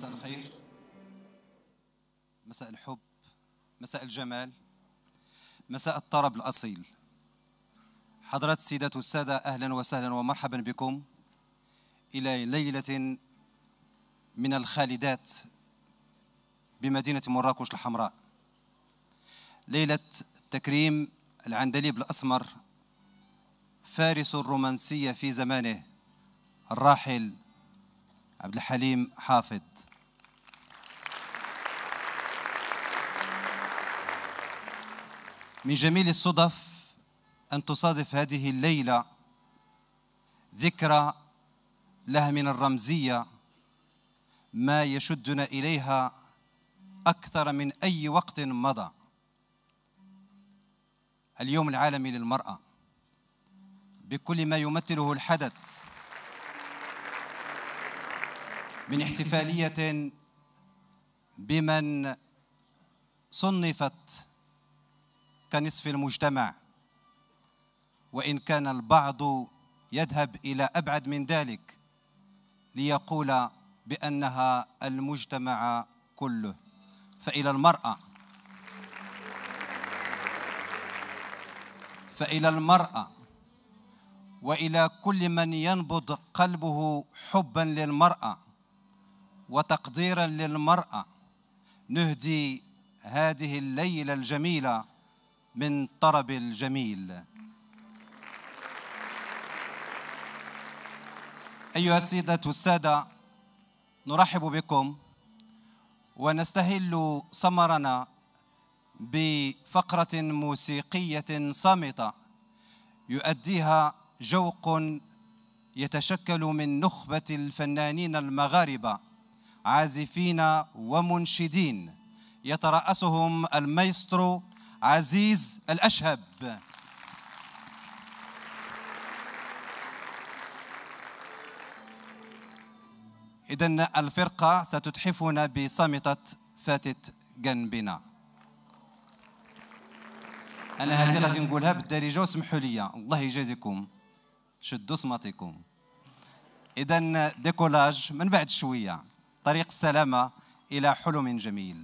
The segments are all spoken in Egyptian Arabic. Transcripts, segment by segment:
مساء الخير مساء الحب مساء الجمال مساء الطرب الأصيل حضرات السيدات والسادة أهلا وسهلا ومرحبا بكم إلى ليلة من الخالدات بمدينة مراكش الحمراء ليلة تكريم العندليب الأسمر فارس الرومانسية في زمانه الراحل عبد الحليم حافظ من جميل الصدف أن تصادف هذه الليلة ذكرى لها من الرمزية ما يشدنا إليها أكثر من أي وقت مضى اليوم العالمي للمرأة بكل ما يمثله الحدث من احتفالية بمن صنفت كنصف المجتمع وإن كان البعض يذهب إلى أبعد من ذلك ليقول بأنها المجتمع كله فإلى المرأة فإلى المرأة وإلى كل من ينبض قلبه حبا للمرأة وتقديرا للمرأة نهدي هذه الليلة الجميلة من طرب الجميل أيها السيدة والسادة نرحب بكم ونستهل سمرنا بفقرة موسيقية صامتة يؤديها جوق يتشكل من نخبة الفنانين المغاربة عازفين ومنشدين يترأسهم المايسترو عزيز الأشهب إذا الفرقة ستتحفنا بصامتة فاتت جنبنا أنا هذه غادي نقولها بالدارجة واسمحوا لي الله يجازيكم شدوا صماتكم إذا ديكولاج من بعد شوية طريق السلامة إلى حلم جميل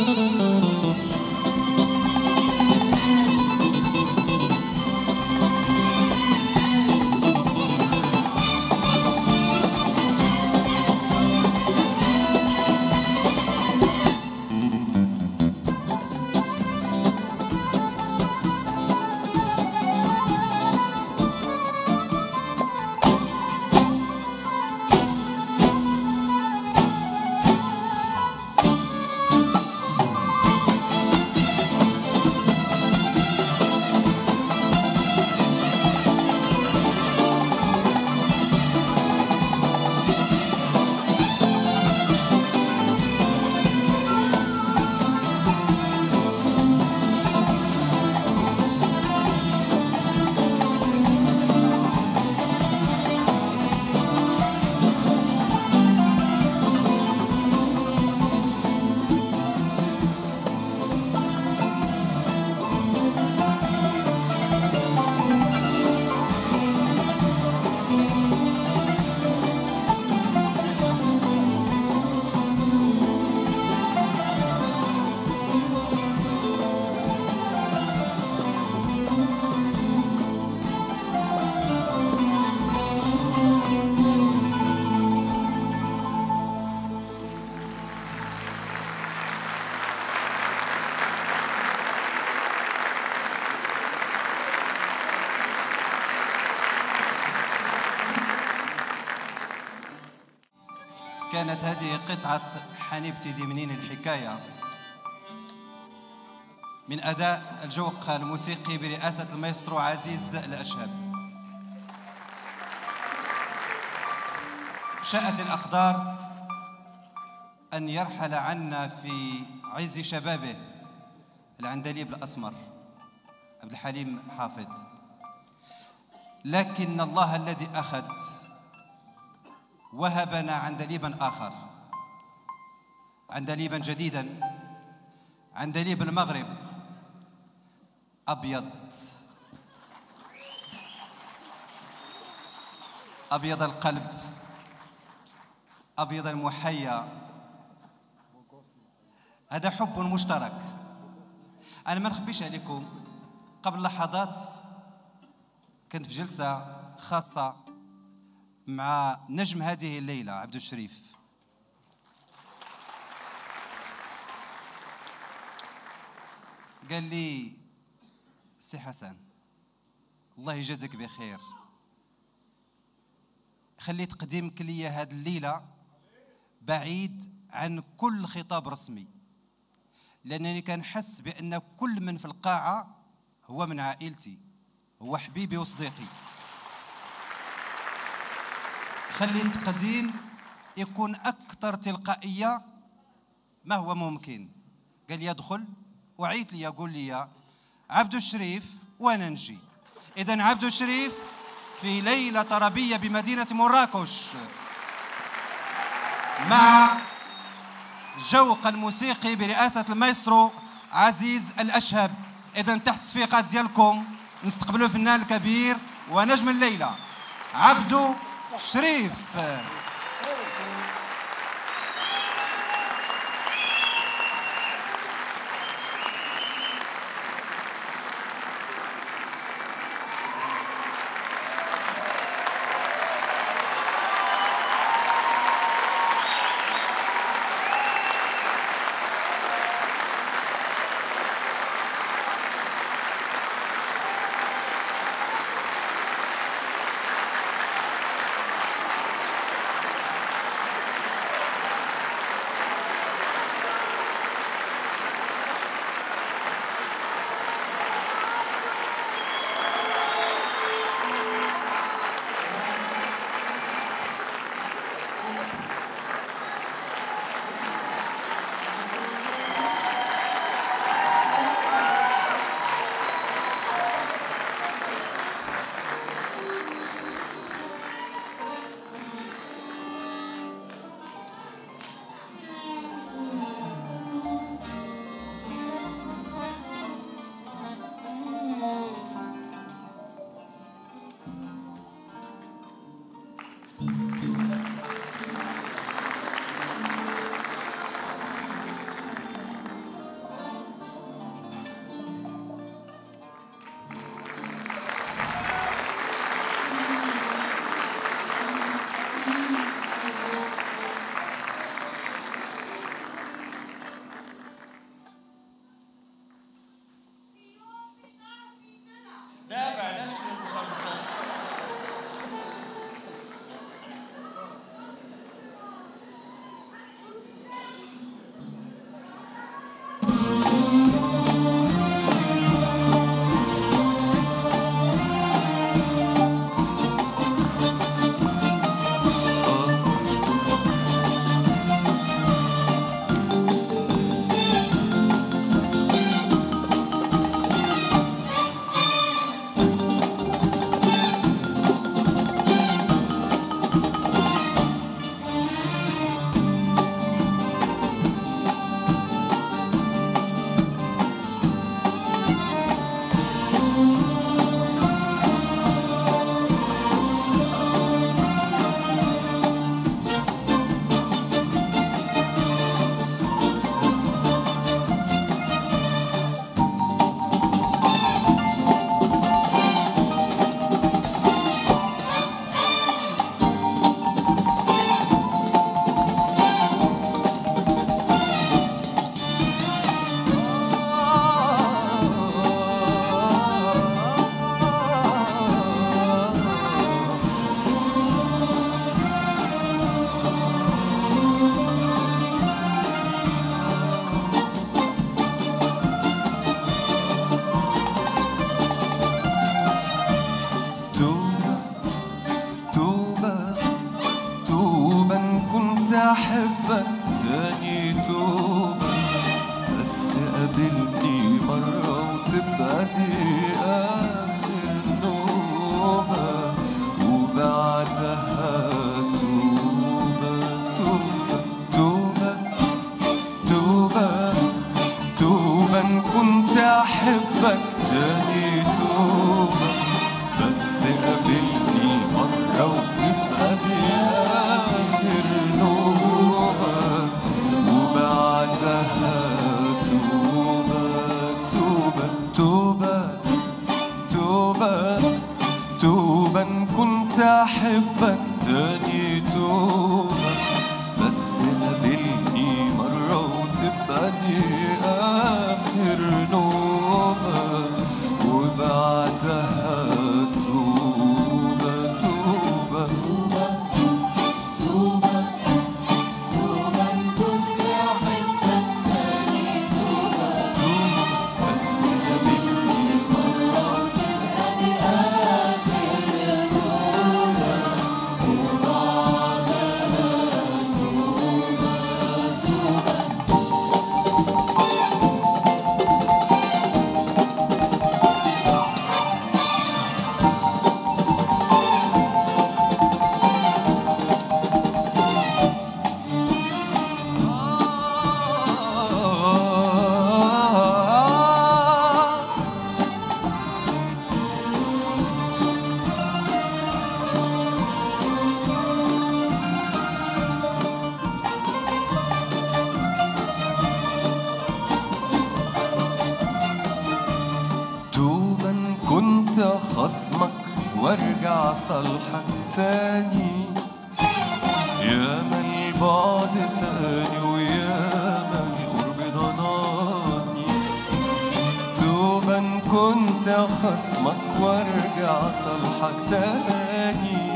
كانت هذه قطعة حنيبتي دي منين الحكاية من أداء الجوق الموسيقي برئاسة المايسترو عزيز الأشهب شاءت الأقدار أن يرحل عنا في عز شبابه العندليب الأسمر عبد الحليم حافظ لكن الله الذي أخذ وهبنا عندليبا آخر عندليبا جديدا عندليب المغرب أبيض أبيض القلب أبيض المحيا هذا حب مشترك أنا ما نخبيش عليكم قبل لحظات كنت في جلسة خاصة مع نجم هذه الليلة عبد الشريف قال لي سي حسن الله يجازيك بخير خلي تقديمك ليا هذه الليلة بعيد عن كل خطاب رسمي لأنني كنحس بأن كل من في القاعة هو من عائلتي هو حبيبي وصديقي خلي التقديم يكون أكثر تلقائية ما هو ممكن قال لي ادخل وعيت لي يقول لي عبد الشريف وانا نجي اذا عبد الشريف في ليله طربيه بمدينه مراكش مع جوق الموسيقي برئاسه المايسترو عزيز الاشهب اذا تحت الصفيقات ديالكم نستقبلوا الفنان الكبير ونجم الليله عبدو شريف توبة توبة إن كنت أحبك تاني توبة بس قابلني مرة وتبقى دي آخر نوبة وبعدها توبة توبة توبة توبة توبة إن كنت أحبك تاني توبة بس قابلني مرة وتبقى دي آخر نوبة وبعدها توبة توبة توبة بس قابلني مرة توبا كنت خصمك وارجع صالحك تاني يا ما البعد ساني ويا ما القرب ضناني توبا كنت خصمك وارجع صالحك تاني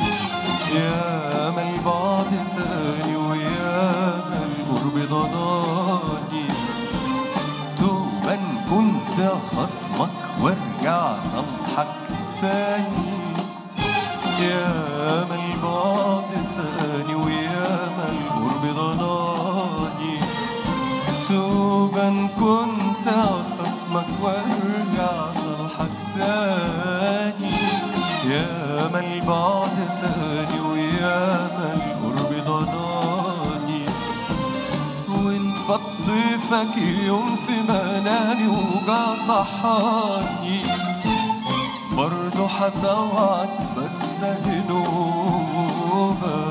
يا ما البعد ساني ويا ما القرب ضناني توبا كنت خصمك وارجع صالحك تاني يا ما البعد ساني ويا ما القرب ضناني توبا كنت خصمك وارجع صالحك تاني يا ما البعد ساني ويا ما القرب ضناني وان فطفك يوم في منامي وجا صحاني برضه هطوعك بس هنوبة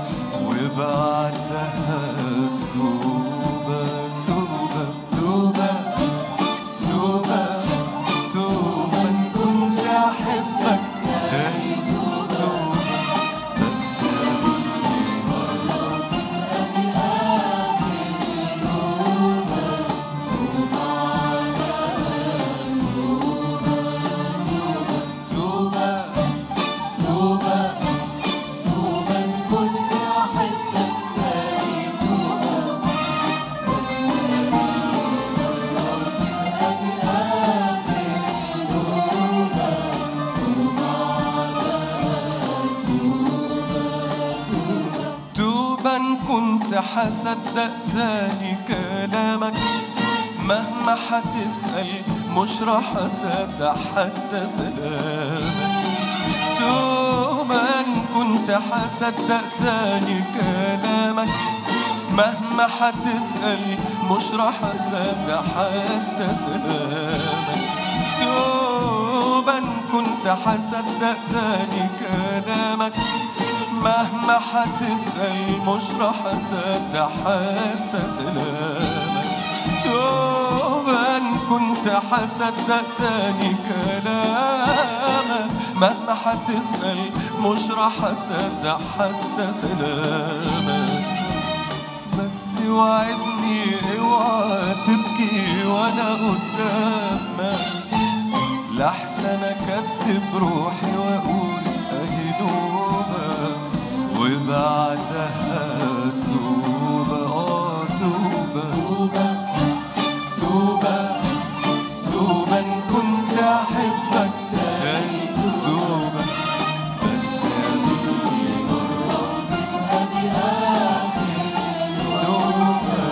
وبعدها توبة توبة توبة توبة توبة إن كنت أحبك تاني توبة بس قابلني مرة توبة توبة توبة إن كنت أحبك تاني توبة توبا كنت حصدق تاني كلامك مهما حتسأل مش راح أصدق حتى سلامك توبا كنت حصدق تاني كلامك مهما حتسأل مش راح أصدق حتى سلامك توبا كنت حصدق تاني كلامك مهما حتسأل مش راح أصدق حتى سلامك توبا كنت حصدق تاني كلامك مهما حتسأل مش راح أصدق حتى سلامك بس وعدني اوعى تبكي وانا قدامك لحسن اكتب روحي واقول اهي نوبة وبعدها توبة اه توبة توبة توبة إن كنت احبك تاني توبة بس قابلني مرة توبة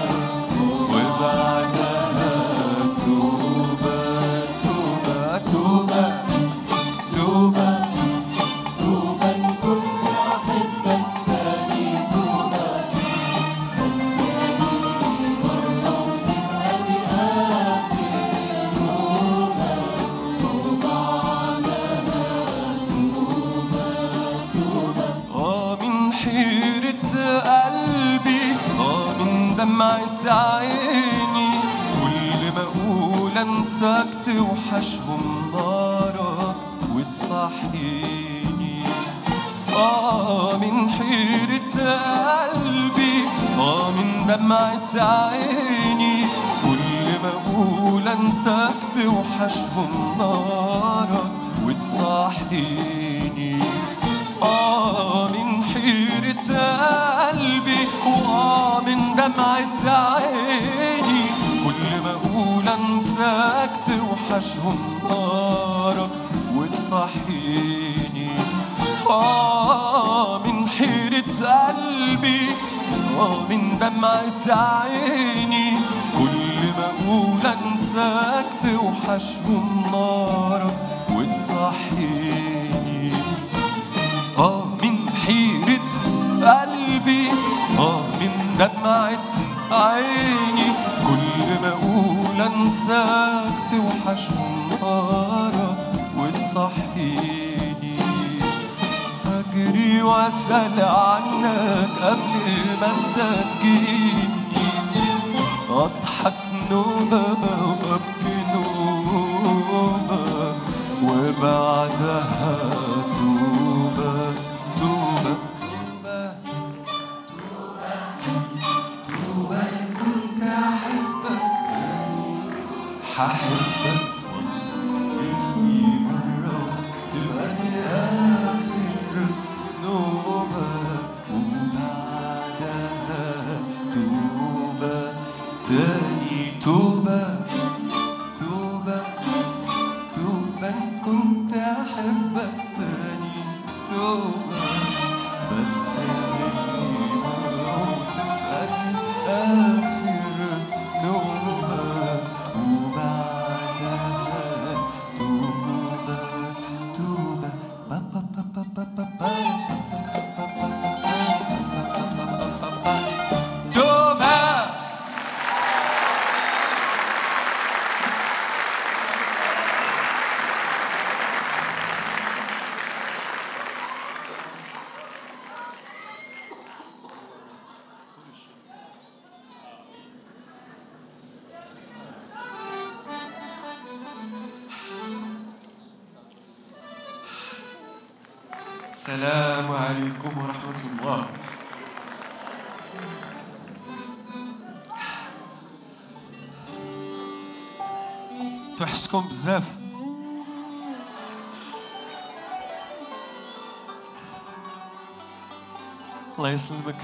وبعدها توبة توبة توبة توبة توبة إن كنت أحبك تاني توبة دمعة عيني كل ما اقول انساك توحشهم نارك وتصحيني آه من حيرة قلبي آه من دمعة عيني كل ما أقول أنساك توحشهم نارك وتصحيني آه من حيرة قلبي وآه من دمعة عيني كل ما أقول أنساك توحشهم نارك وتصحيني آه من حيرة قلبي آه من دمعة عيني كل ما أقول أنساك توحشهم نارك وتصحيني آه من حيرة قلبي آه من دمعة عيني كل ما أقول أنساك توحشهم نارك وتصحيني أجري وأسأل عنك قبل ما أنت تجيني أضحك نوبة وأبكي نوبة وبعدها توبة توبة توبة توبة كنت أحبك تاني ححبك والله مرة تبقى دي آخر نوبة وبعدها توبة تاني توبة توبة توبة إن كنت أحبك تاني توبة بس مني مرة وتبقى دي آخر نوبة وبعدها توبة توبة با با با با با با با توبة السلام عليكم ورحمة الله توحشتكم بزاف الله يسلمك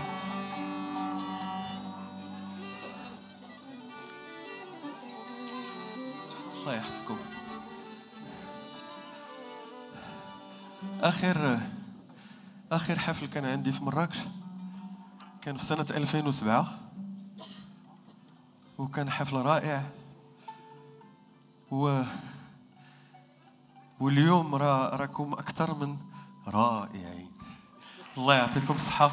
الله يحفظكم اخر اخر حفل كان عندي في مراكش كان في سنه 2007 وكان حفل رائع و واليوم را راكم اكثر من رائعين الله يعطيكم الصحه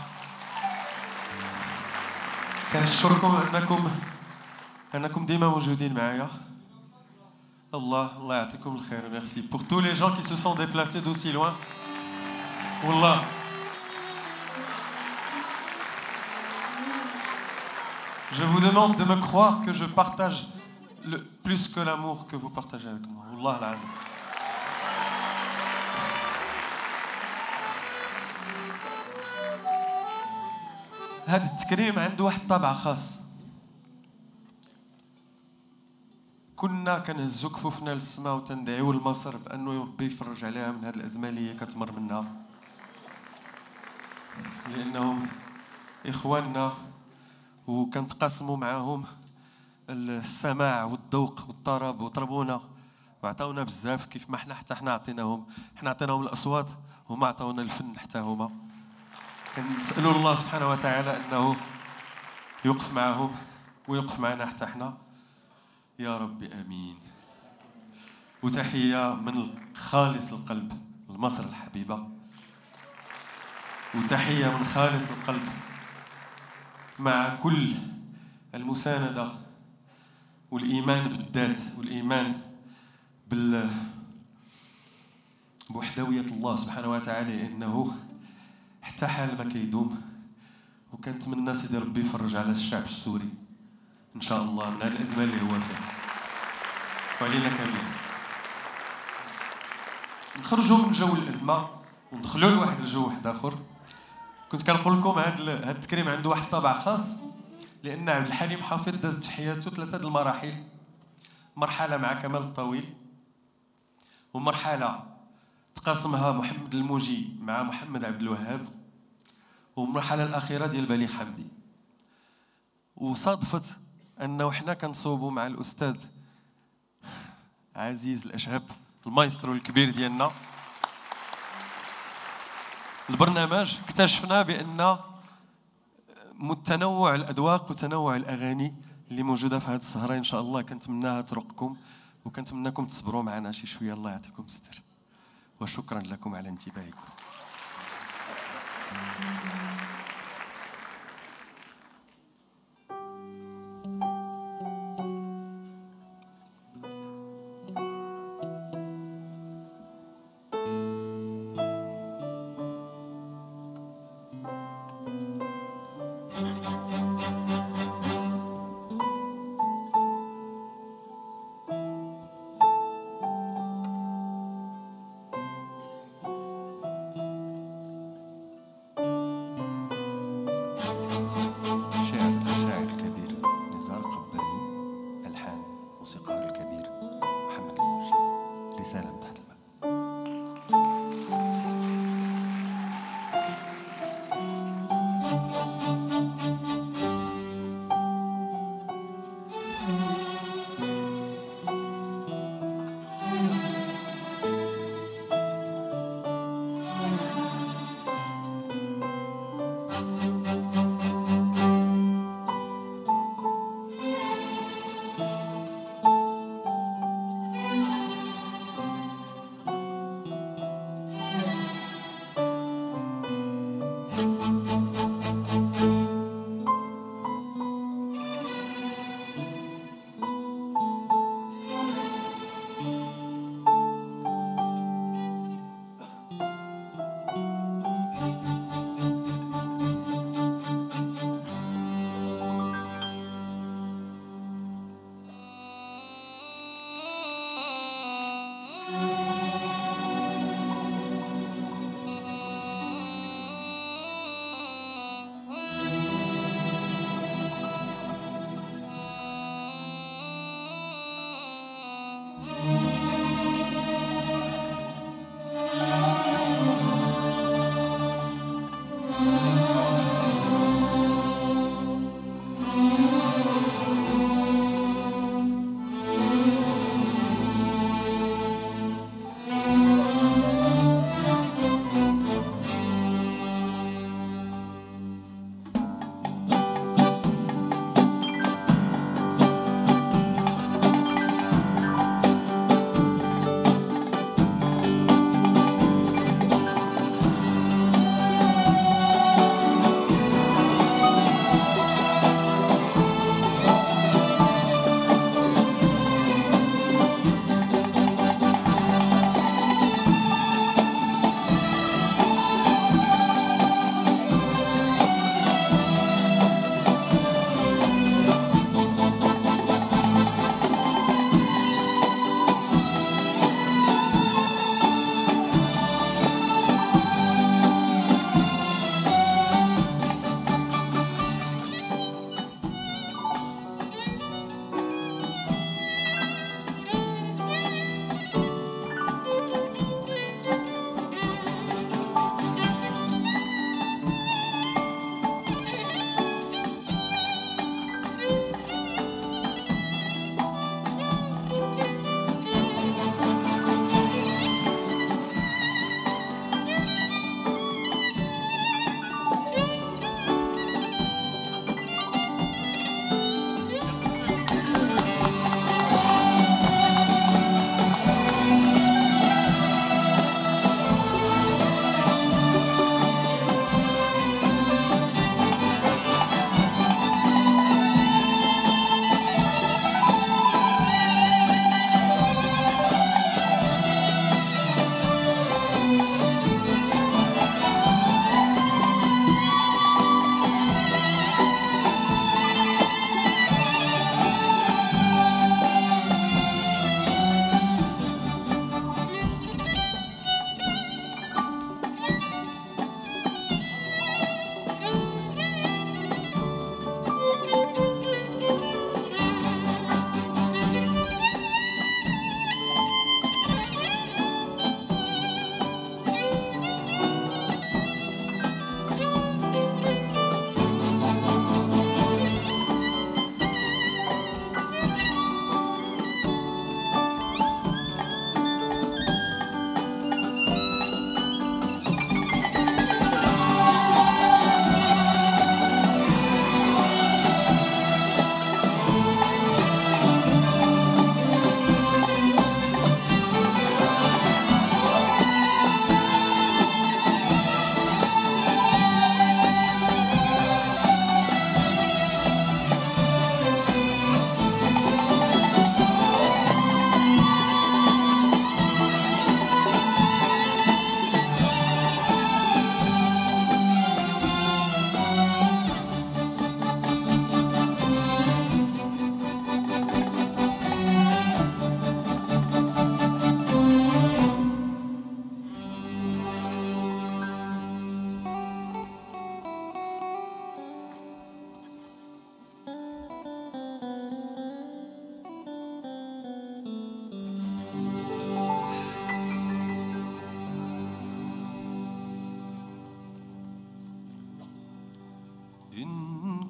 كنشكركم انكم انكم ديما موجودين معايا الله الله يعطيكم الخير ميرسي pour tous les gens qui se sont déplacés d'aussi loin والله Je vous demande de me croire que je partage le, plus que l'amour que vous partagez avec moi. Wallah al-azim. هذا التكريم عنده واحد الطابع خاص كنا كنهزو كفوفنا للسماء وتندعيو لمصر بانه ربي يفرج عليها من هذه الازمه اللي هي كتمر منها لانهم اخواننا وكنتقاسموا معاهم السماع والذوق والطرب وطربونا وعطاونا بزاف كيف ما حنا حتى حنا عطيناهم حنا عطيناهم الاصوات هما عطاونا الفن حتى هما كنسالوا الله سبحانه وتعالى انه يوقف معهم ويوقف معنا حتى حنا يا رب امين وتحيه من خالص القلب لمصر الحبيبه وتحيه من خالص القلب مع كل المساندة والإيمان بالذات والإيمان بال بوحدوية الله سبحانه وتعالى إنه حتى حال ما كيدوم وكنتمنى سيدي ربي يفرج على الشعب السوري ان شاء الله من هذه الازمه اللي هو فيها وعلينا كاملين نخرجوا من جو الازمه وندخلوا لواحد الجو واحد اخر كنت كنقول لكم هذا هذا التكريم عنده واحد الطابع خاص لان عبد الحليم حافظ دازت في حياته ثلاثه المراحل مرحله مع كمال الطويل ومرحله تقاسمها محمد الموجي مع محمد عبد الوهاب والمرحله الاخيره ديال بليغ حمدي وصادفت انه حنا كنصوبوا مع الاستاذ عزيز الاشهب المايسترو الكبير ديالنا البرنامج اكتشفنا بان متنوع الاذواق وتنوع الاغاني اللي موجوده في هذه السهره ان شاء الله كنتمناها ترقكم وكنتمناكم تصبروا معنا شي شويه الله يعطيكم الستر وشكرا لكم على انتباهكم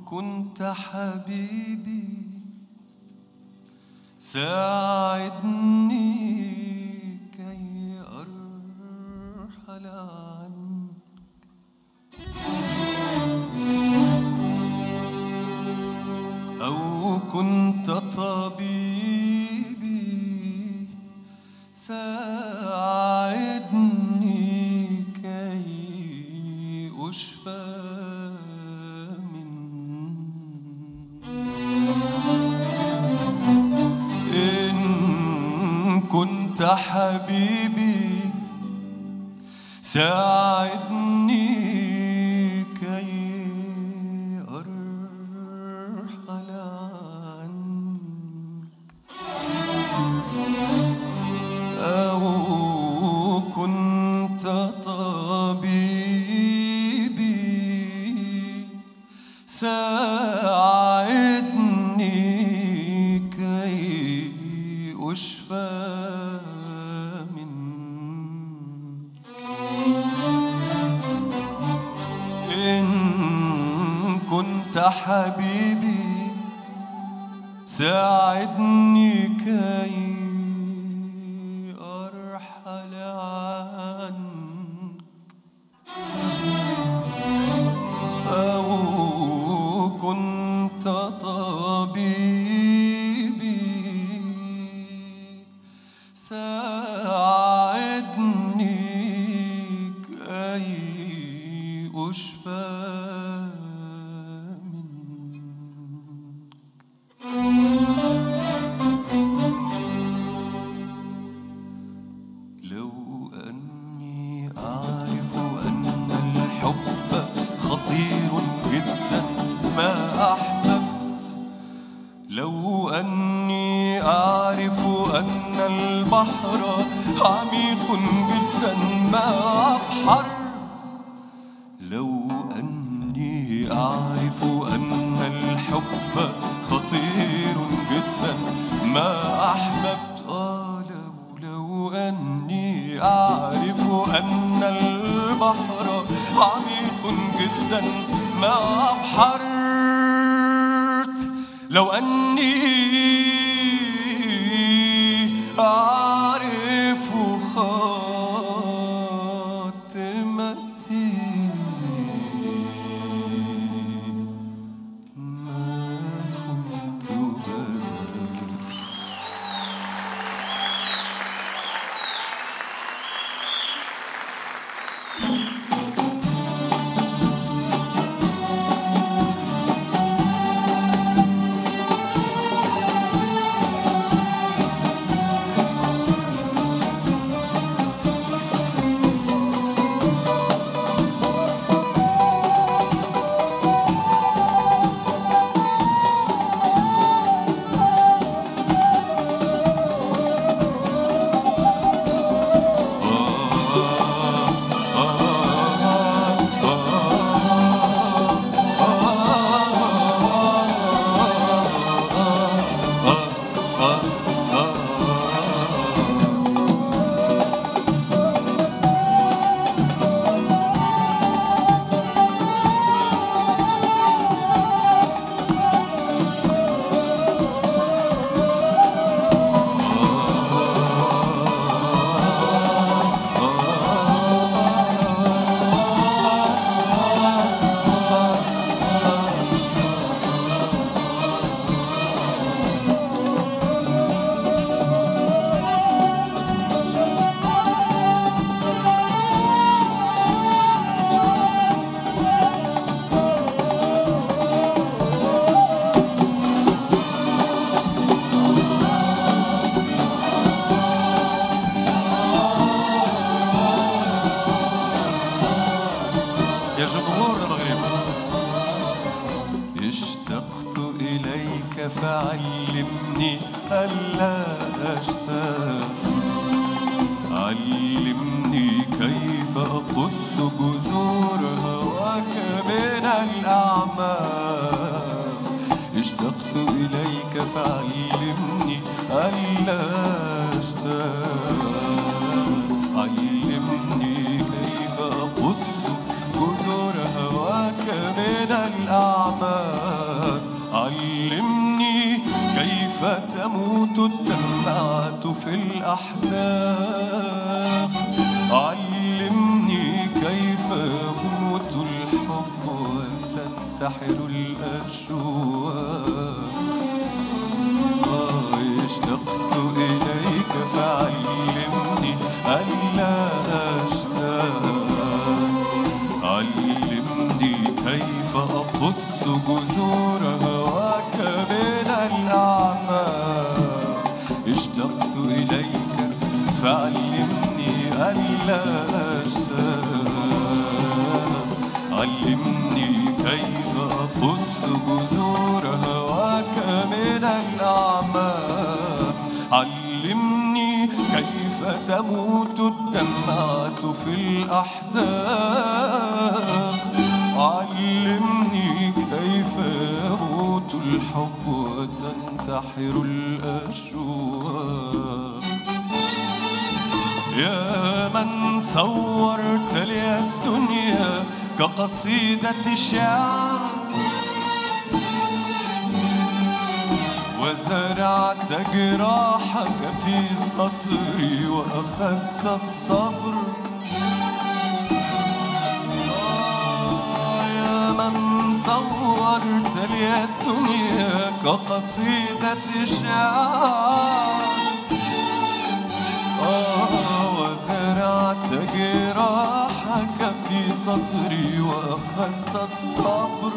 كنت حبيبي ساعدني كي أرحل عنك أو كنت طبيبي ساعدني كي أشفى منك إن كنت حبيبي ساعدني كي أرحل عنك أو كنت طبيبي ساعدني كي أشفى منك إن كنت حبيبي ساعدني كي أرحل عنك أو كنت طبيبي ساعدني كي أشفى منك لو أني أعرف أن الحب خطير جدا ما أحببت لو أني أعرف أن البحر عميق جدا ما أبحرت لو أني أعرف أن الحب خطير جدا ما أحببت آه لو لو أني أعرف أن البحر عميق جدا ما أبحرت لو أني أعرف خاتمتي ما كنت بدأت يا جمهور المغرب اشتقت إليك فعلمني ألا أشتاق علمني كيف أقص جذور هواك من الأعماق اشتقت إليك فعلمني ألا أشتاق علمني كيف أقص جذور هواك من الأعماق كيف تموت الدمعة في الأحداق علمني كيف يموت الحب وتنتحر الأشواق آه، اشتقت إليك فعلمني ألا أشتاق علمني كيف أقص جذور هواك من الأعماق اشتقت إليك فعلمني ألا أشتاق علمني كيف أقص جذور هواك من الأعماق علمني كيف تموت الدمعة في الأحداق علمني كيف يموت الحب وتنتحر الأشواق يا من صورت لي الدنيا كقصيدة شعر وزرعت جراحك في صدري وأخذت الصبر آه، يا من صورت لي الدنيا كقصيدة شعر آه، وزرعت جراحك في صدري وأخذت الصبر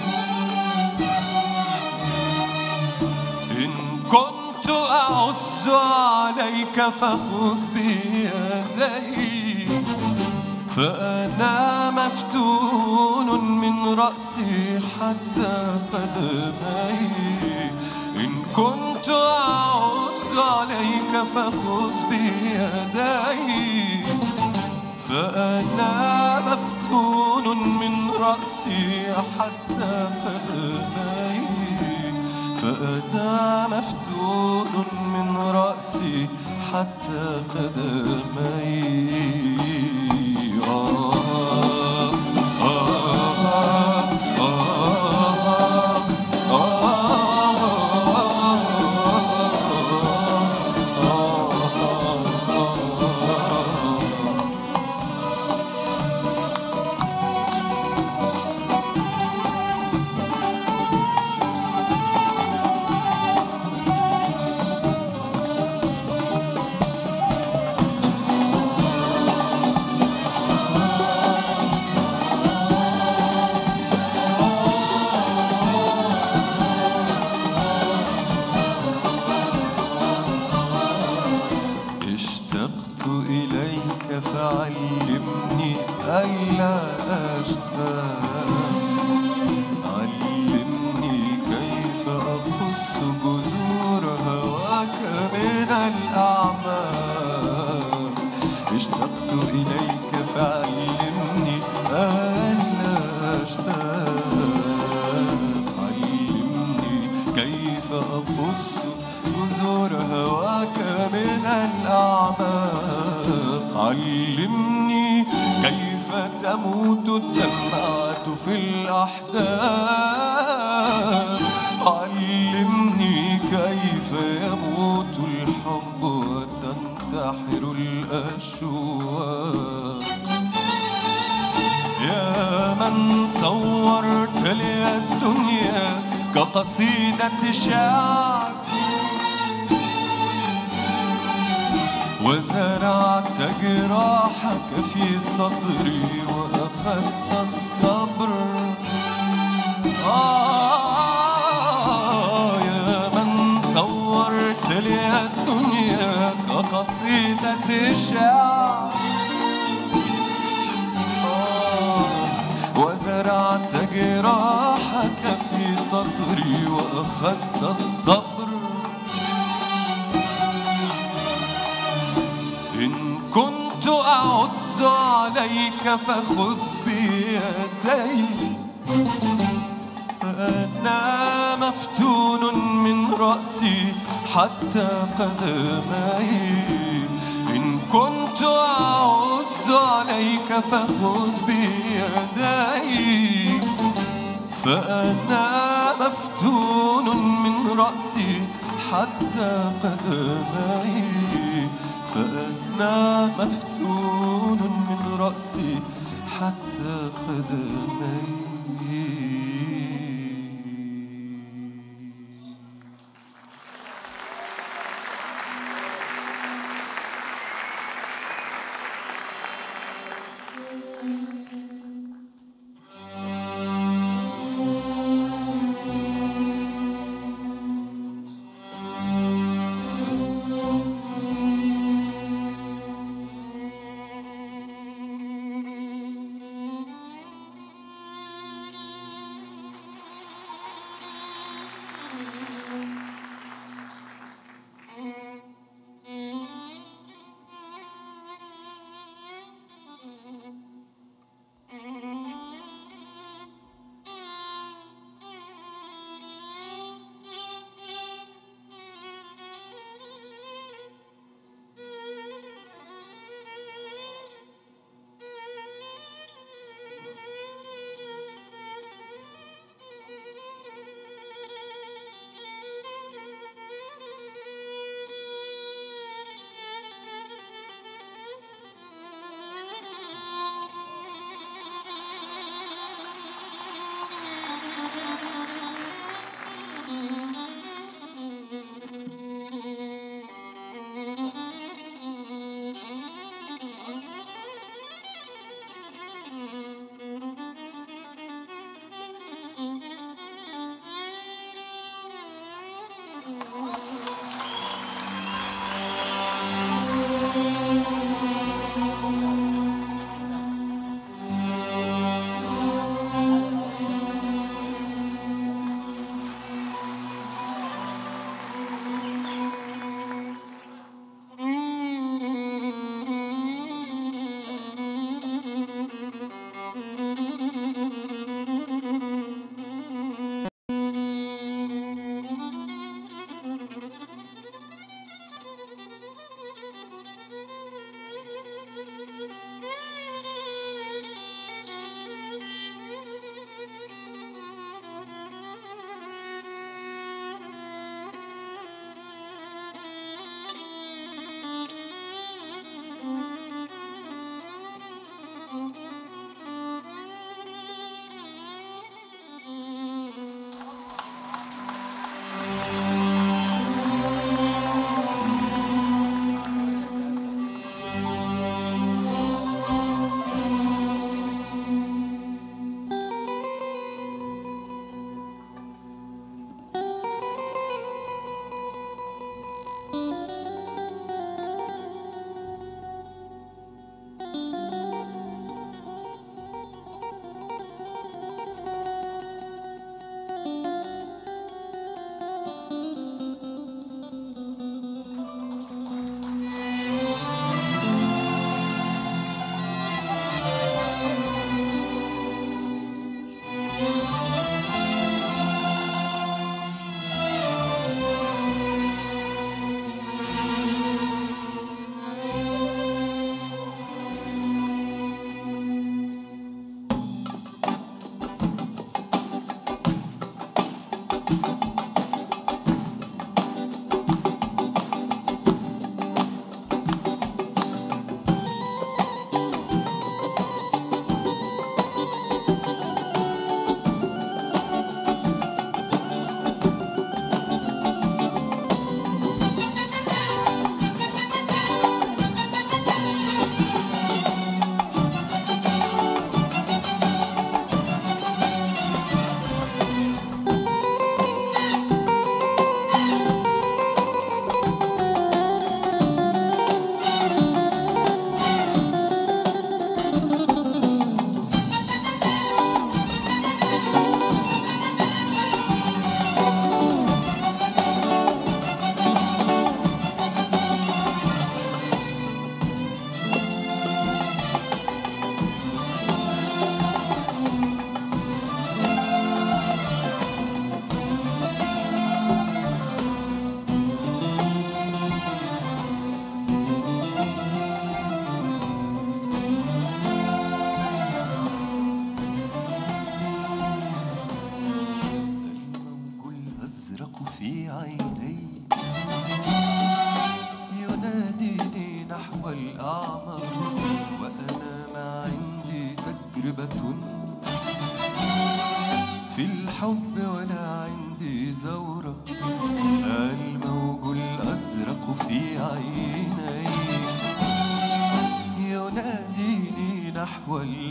إن كنت أعز عليك فخذ بيدي فأنا مفتون من رأسي حتى قدمي إن كنت أعز عليك فخذ بيدي فأنا مفتون من رأسي حتى قدمي فأنا مفتون من رأسي حتى قدمي آه آه آه آه اشتقت إليك فعلمني ألا أشتاق علمني كيف أقص جذور هواك من الأعماق اشتقت إليك فعلمني ألا أشتاق علمني كيف أقص جذور هواك من الأعماق علمني كيف تموت الدمعة في الأحداق علمني كيف يموت الحب وتنتحر الأشواق يا من صورت لي الدنيا كقصيدة شعر وزرعت جراحك في صدري وأخذت الصبر آه يا من صورت لي الدنيا كقصيدة شعر آه، وزرعت جراحك في صدري وأخذت الصبر إن كنت أعز عليك فخذ بيدي أنا مفتون من رأسي حتى قدمي إن كنت أعز عليك فخذ بيدي فأنا مفتون من رأسي حتى قدمي فأنا مفتون من رأسي حتى قدمي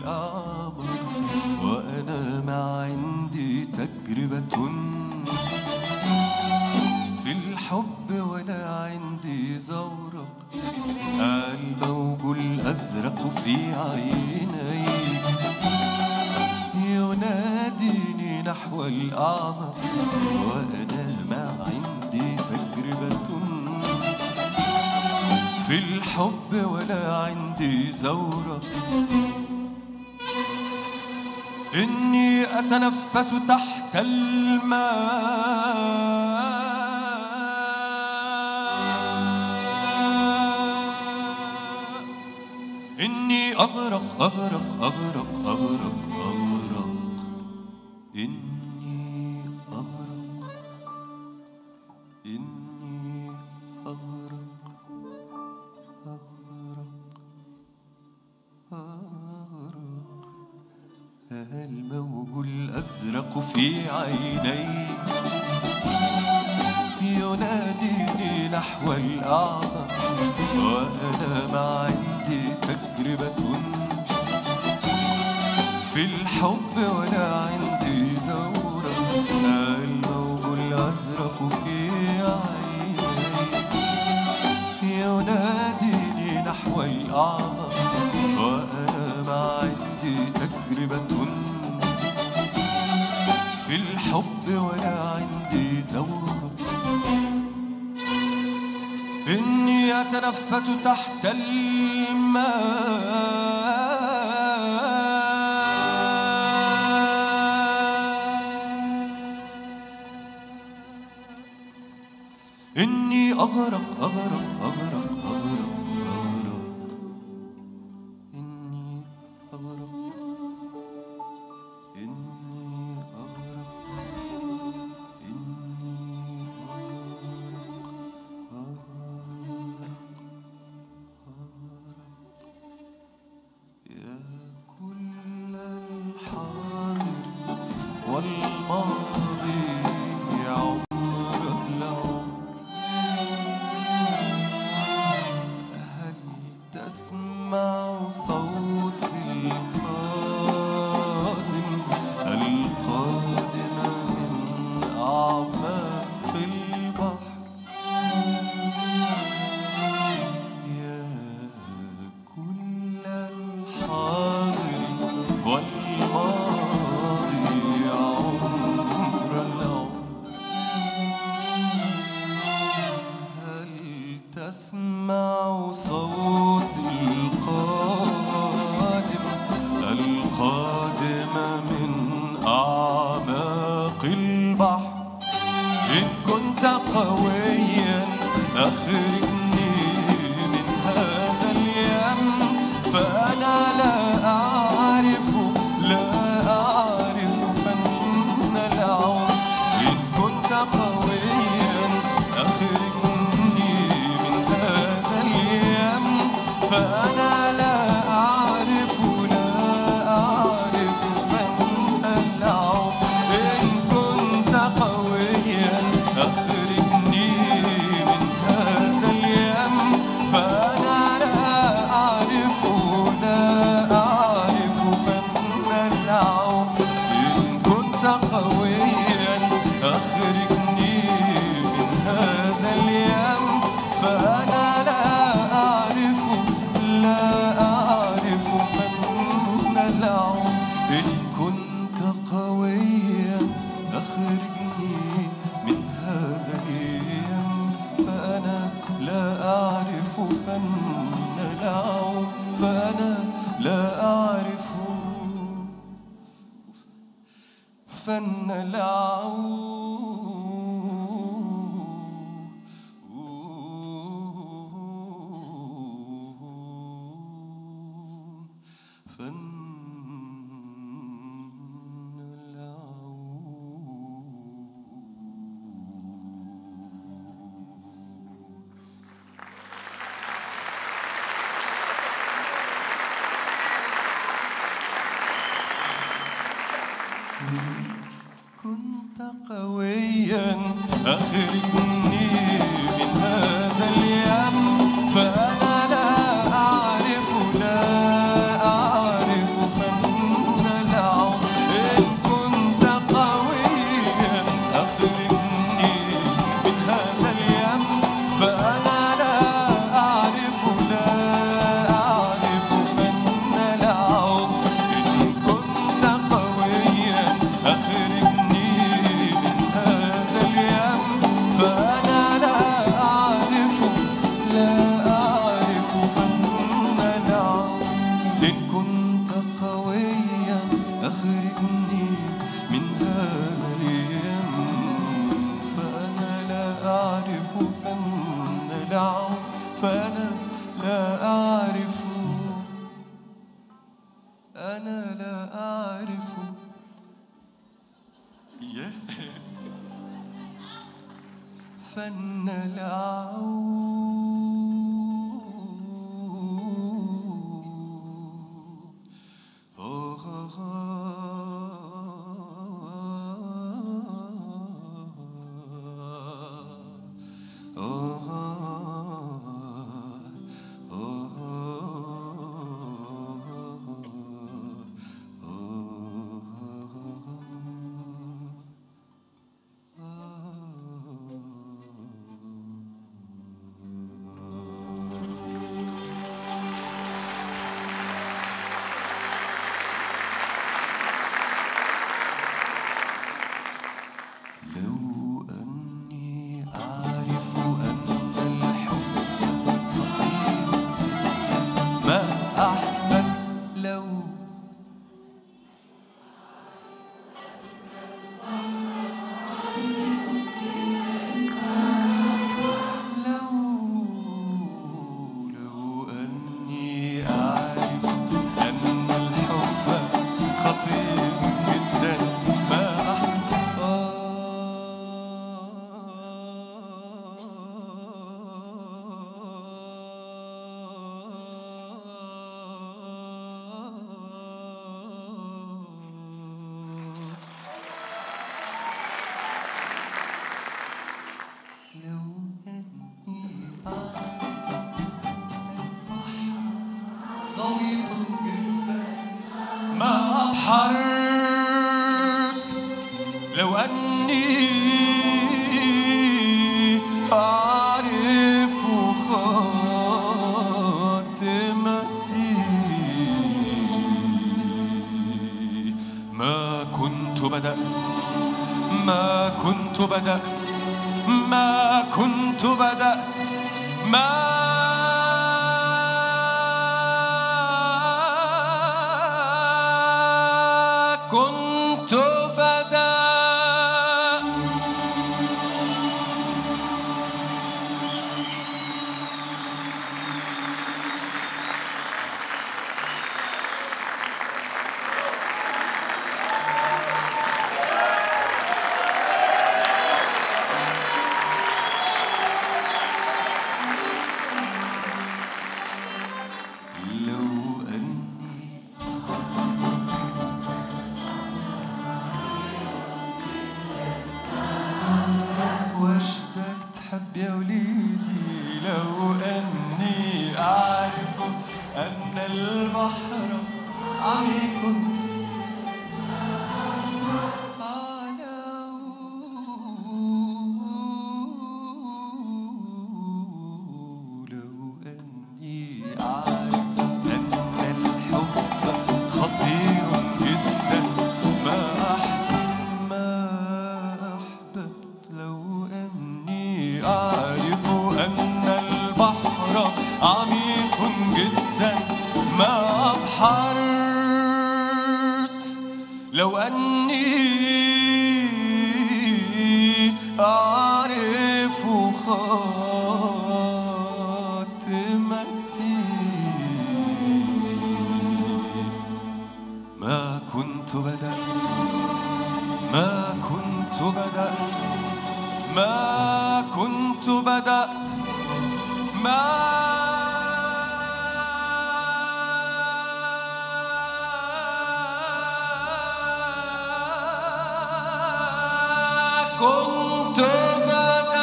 الأعمق وأنا ما عندي تجربة في الحب ولا عندي زورق الموج الأزرق في عينيك يناديني نحو الأعمق وأنا ما عندي تجربة في الحب ولا عندي زورق إني أتنفس تحت الماء إني أغرق أغرق أغرق أغرق أغرق إني أغرق إني أغرق أغرق أغرق الموج الأزرق في عيني يناديني نحو الأعمق وأنا ما عندي تجربة في الحب ولا عندي زورق الموج الأزرق في عيني يناديني نحو الأعمق وأنا ما عندي تجربة في الحب ولا عندي زورق إني أتنفس تحت الماء إني أغرق أغرق أغرق أغرق أغرق إني أغرق إني أغرق إني أغرق أغرق أغرق يا كل الحاضر والماضي يا عمر العمر هل تسمع صوت القادم القادم من أعماق البحر يا كل الحاضر والماضي يا عمر العمر هل تسمع صوت القادم القادم من أعماق البحر إن كنت قويا أخرجني من هذا اليم فأنا لا أعرف لا أعرف فن العمر إن كنت قويا أخرجني من هذا اليم فأنا لا أعرف لا أعرف فن العمر إن كنت قويا أخرجني من هذا اليم فأنا لا أعرف لا أعرف فن العمر إن كنت قويا أخرجني من هذا اليم فأنا لا أعرف لا أعرف فن العمر إن كنت قويا أخرجني من هذا اليم فأنا لا أعرف فن العمر فأنا لا أعرف فن العون فن العون كنت لعب فأنا لا أعرف أنا لا أعرف إياه فن لو أني أعرف أن الحب خطير ما أحبب لو لو لو أني أعرف أن الحب خطير جدا ما لو أني أعرف البحر غويط جدا ما أبحرت لو أني أعرف خاتمتي ما كنت بدأت ما كنت بدأت ما كنت بدأت ما كنت بدأت لو أني واشتك تحب يا وليدي لو أني أعرف أن البحر عميق لو أني أعرف أن الحب خطير جدا ما أحب ما أحببت لو أني أعرف أن البحر عميق جدا ما أبحرت لو أني أعرف خاتمتي ما كنت بدأت ما كنت بدأت ما كنت بدأت ما كنت بدأت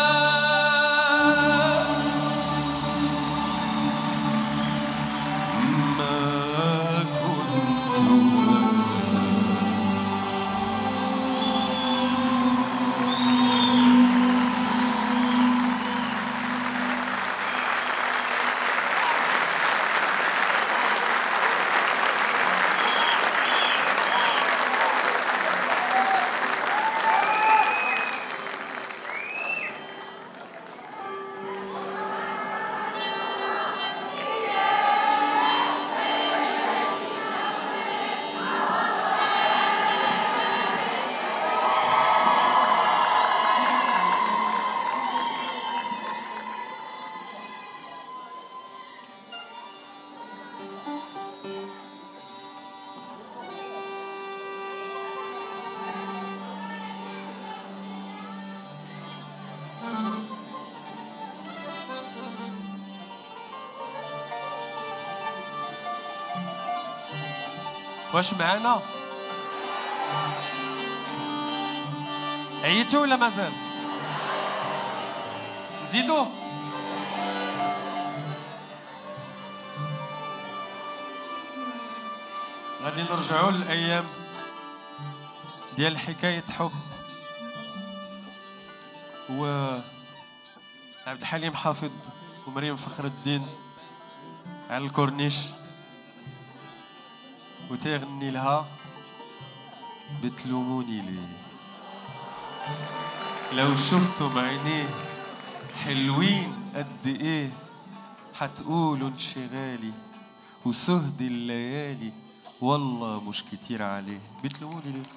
ما كنت بدأت واش معانا عييتوا ولا مازال نزيدوا غادي نرجعوا للايام ديال حكايه حب و عبد الحليم حافظ ومريم فخر الدين على الكورنيش وتغني لها بتلوموني ليه لو شفتم عينيه حلوين قد ايه حتقولوا انشغالي وسهد الليالي والله مش كتير عليه بتلوموني ليه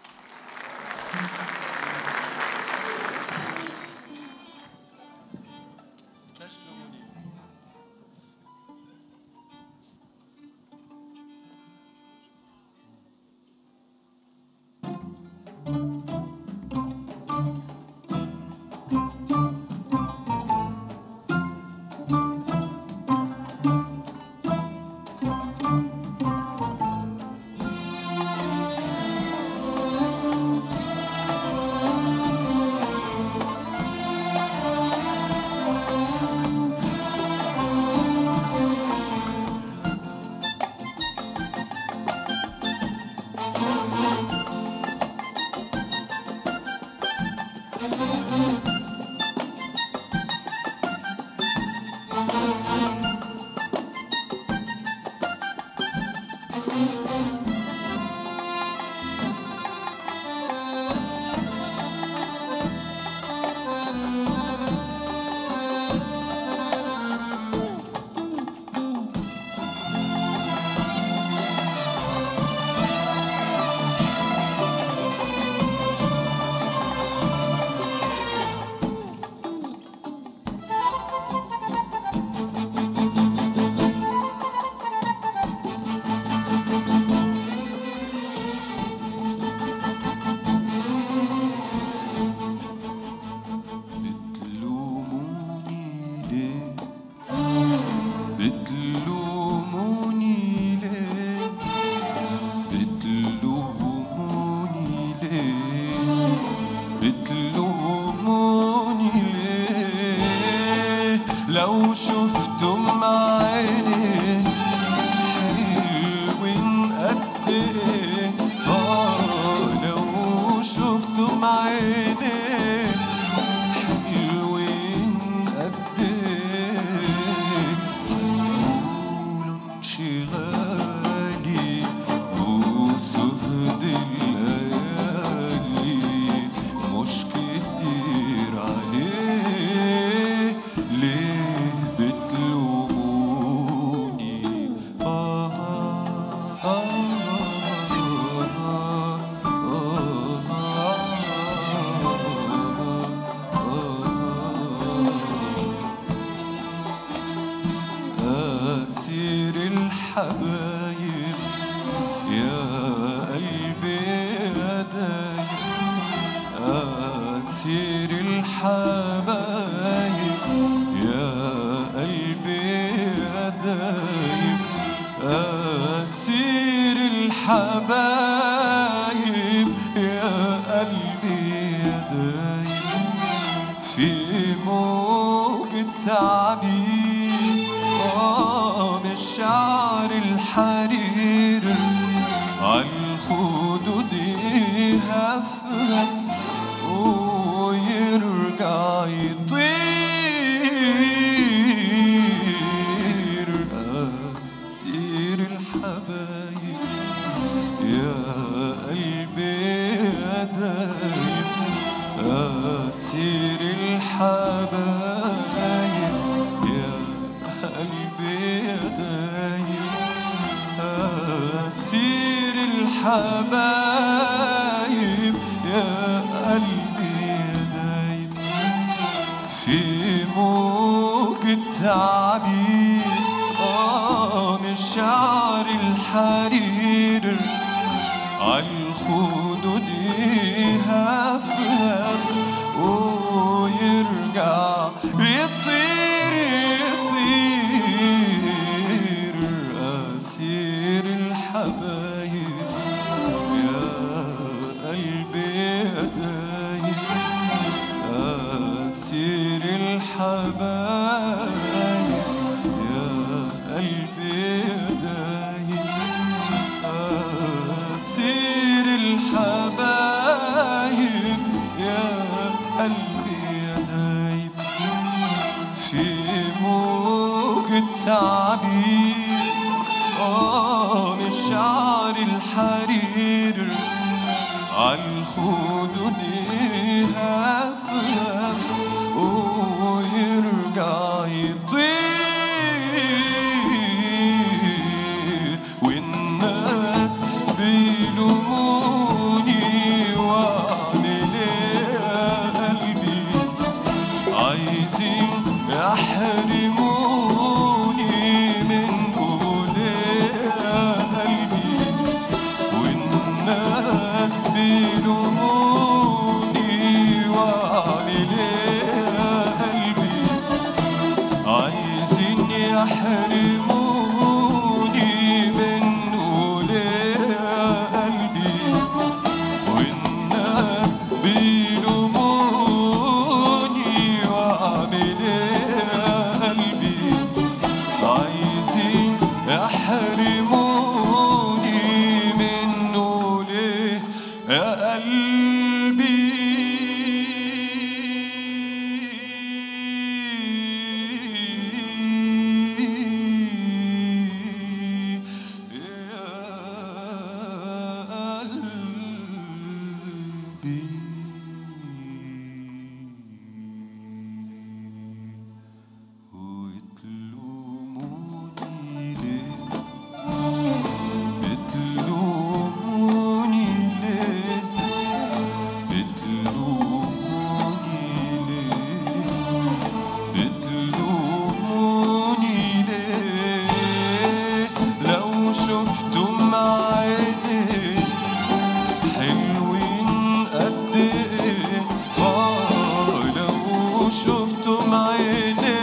بتلوموني ليه بتلوموني ليه بتلوموني ليه بتلوموني ليه لو شفتم عيني حلوين قد ايه آه لو شفتم عيني حلوين قد ايه هنقولوا انشغالي وسهد الليالي مش كتير عليه ليه بتلوموني آه آه آه أسير الحبايب يا قلبي يا دايب أسير الحبايب يا قلبي يا دايب أسير الحبايب يا قلبي يا دايب في موج التعبير آه من شعر الحرير عالخدود يهفهف ويرجع يطير أسير الحبايب يا قلبي يا دايب أسير الحبايب يا قلبي يا دايب أسير الحبايب يا قلبي يا دايب في موج التعبير آه من شعر الحرير عالخدود يهفهف ويرجع يطير يطير أسير الحبايب التعبير آه من شعر الحرير عالخدود يهفف ويرجع يطير والناس بيلوموني واعمل ايه يا قلبي عايزين يحرموني من قول يا قلبي والناس بيلوموني واعمل ايه يا قلبي عايزين يحرموني من قول يا قلبي والناس بيلوموني واعمل ايه يا قلبي عايزين يحرموني منه ليه يا قلبي يا قلبي وتلوموني ليه بتلوموني ليه بتلوموني ليه بتلوموني ليه لو شفتم عيني حلوين قد ايه اه لو شفتم عيني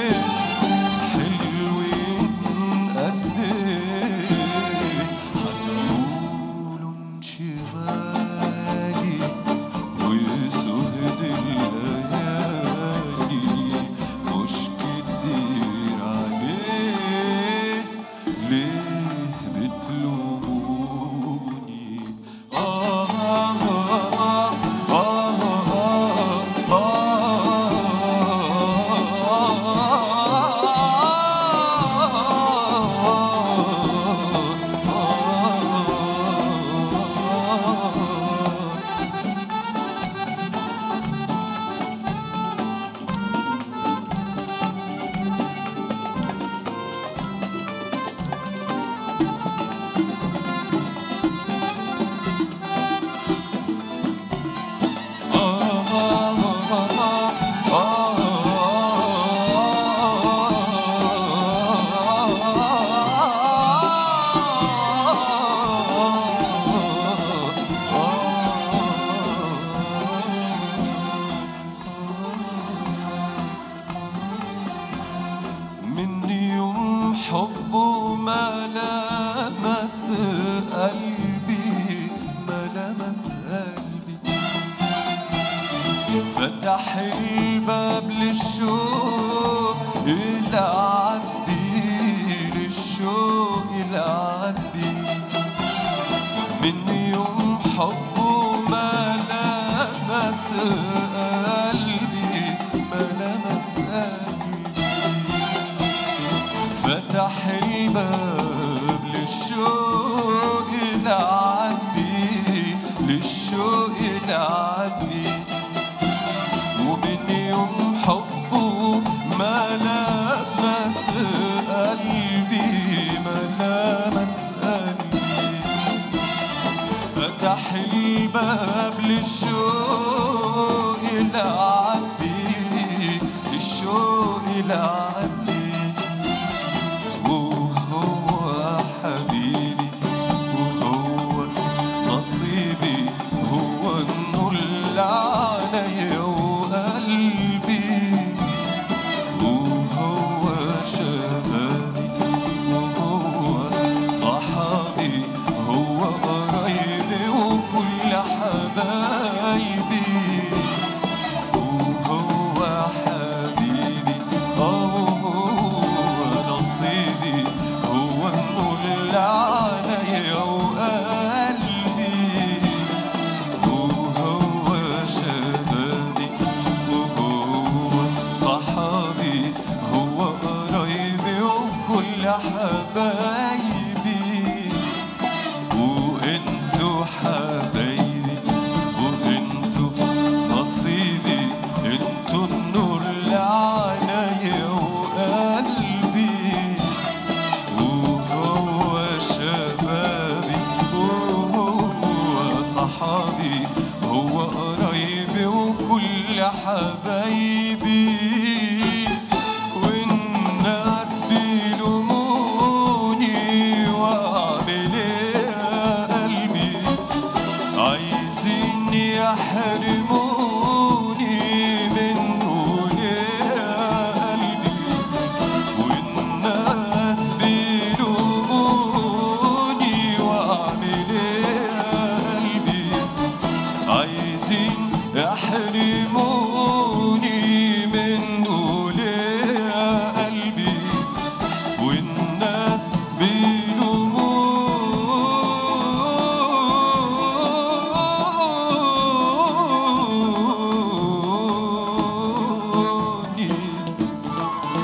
حلوين قد ايه هتقولوا انشغالي وسهد الليالي مش كتير عليه ليه بتلوموني آه آه آه آه آه من يوم حبه ما لمس قلبي ما لمس قلبي فتح الباب للشوق العبي للشوق العبي من يوم حبه ما لمس قلبي ما لمس قلبي فتح الباب للشوق العبي للشوق العبي ومن يوم حبه ما لمس قلبي ما لمس قلبي فتح الباب للشوق العبي للشوق العبي وهو حبيبي وهو نصيبي هو النور اللي عليا وقلبي وهو شبابي وهو صحابي هو قرايبي وكل حبايبي وهو حبيبي اه حبايبي وانتوا حبايبي وانتوا نصيبي انتوا النور لعنايا وقلبي وهو شبابي وهو صحابي هو قرايبي وكل حبايبي والناس بيلوموني واعمل ايه يا قلبي عايزين يحرموني منه ليه يا قلبي والناس بيلوموني واعمل ايه يا قلبي عايزين يحرموني منه ليه يا قلبي والناس بيلوموني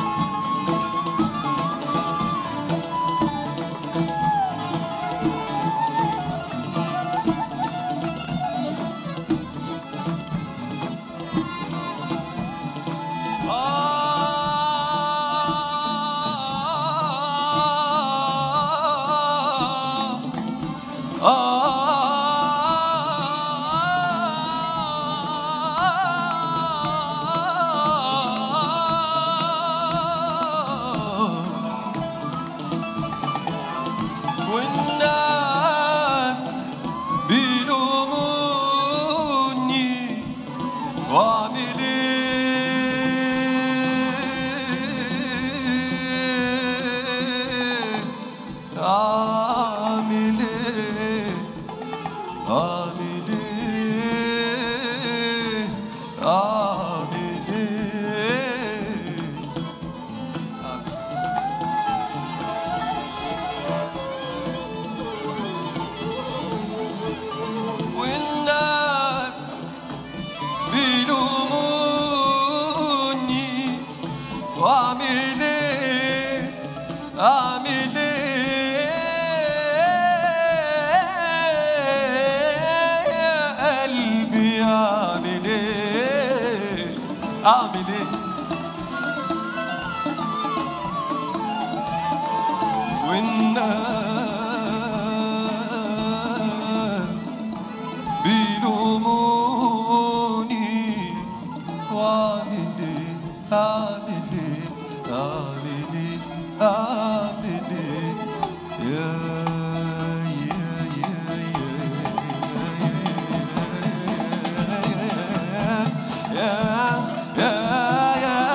والناس بيلوموني واعمل ايه اعمل ايه اعمل ايه اعمل ايه والناس بيلوموني واعمل ايه اعمل ايه يا قلبي اعمل ايه اعمل ايه والناس بيلوموني واعمل ايه اعمل ايه اعمل ايه اعمل ايه يا يا يا يا يا يا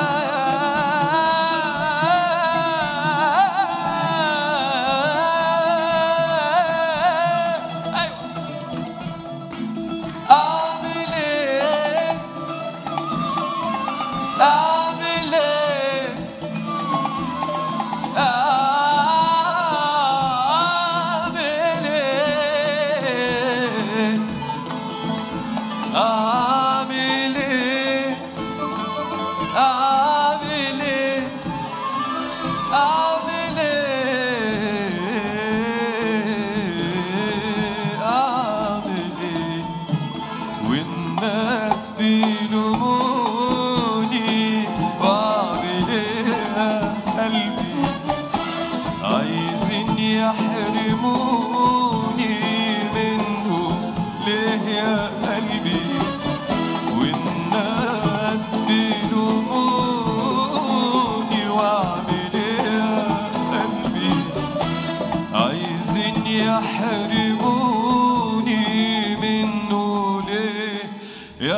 ايوه اعمل ايه اعمل ايه اعمل ايه اعمل ايه اعمل ايه اعمل ايه اعمل ايه والناس بيلوموني واعمل ايه يا قلبي عايزين يحرموني منه ليه يا قلبي والناس بيلوموني واعمل ايه يا قلبي عايزين يحرموني منه ليه يا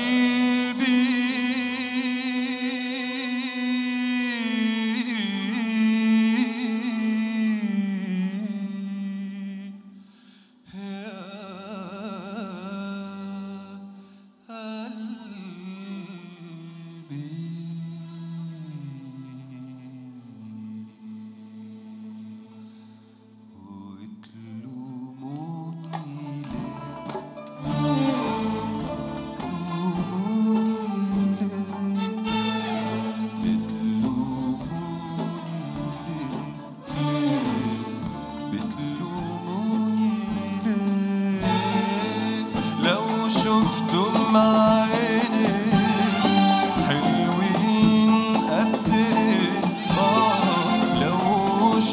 قلبي يا قلبي وتلوموني ليه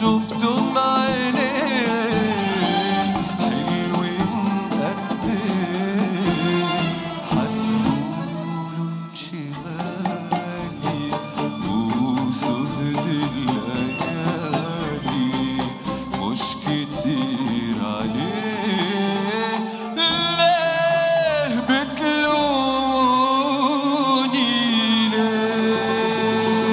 شفتم عينيه حلوين قد ايه هتقولوا انشغالي وسهد الليالي مش كتير عليه ليه بتلوني ليه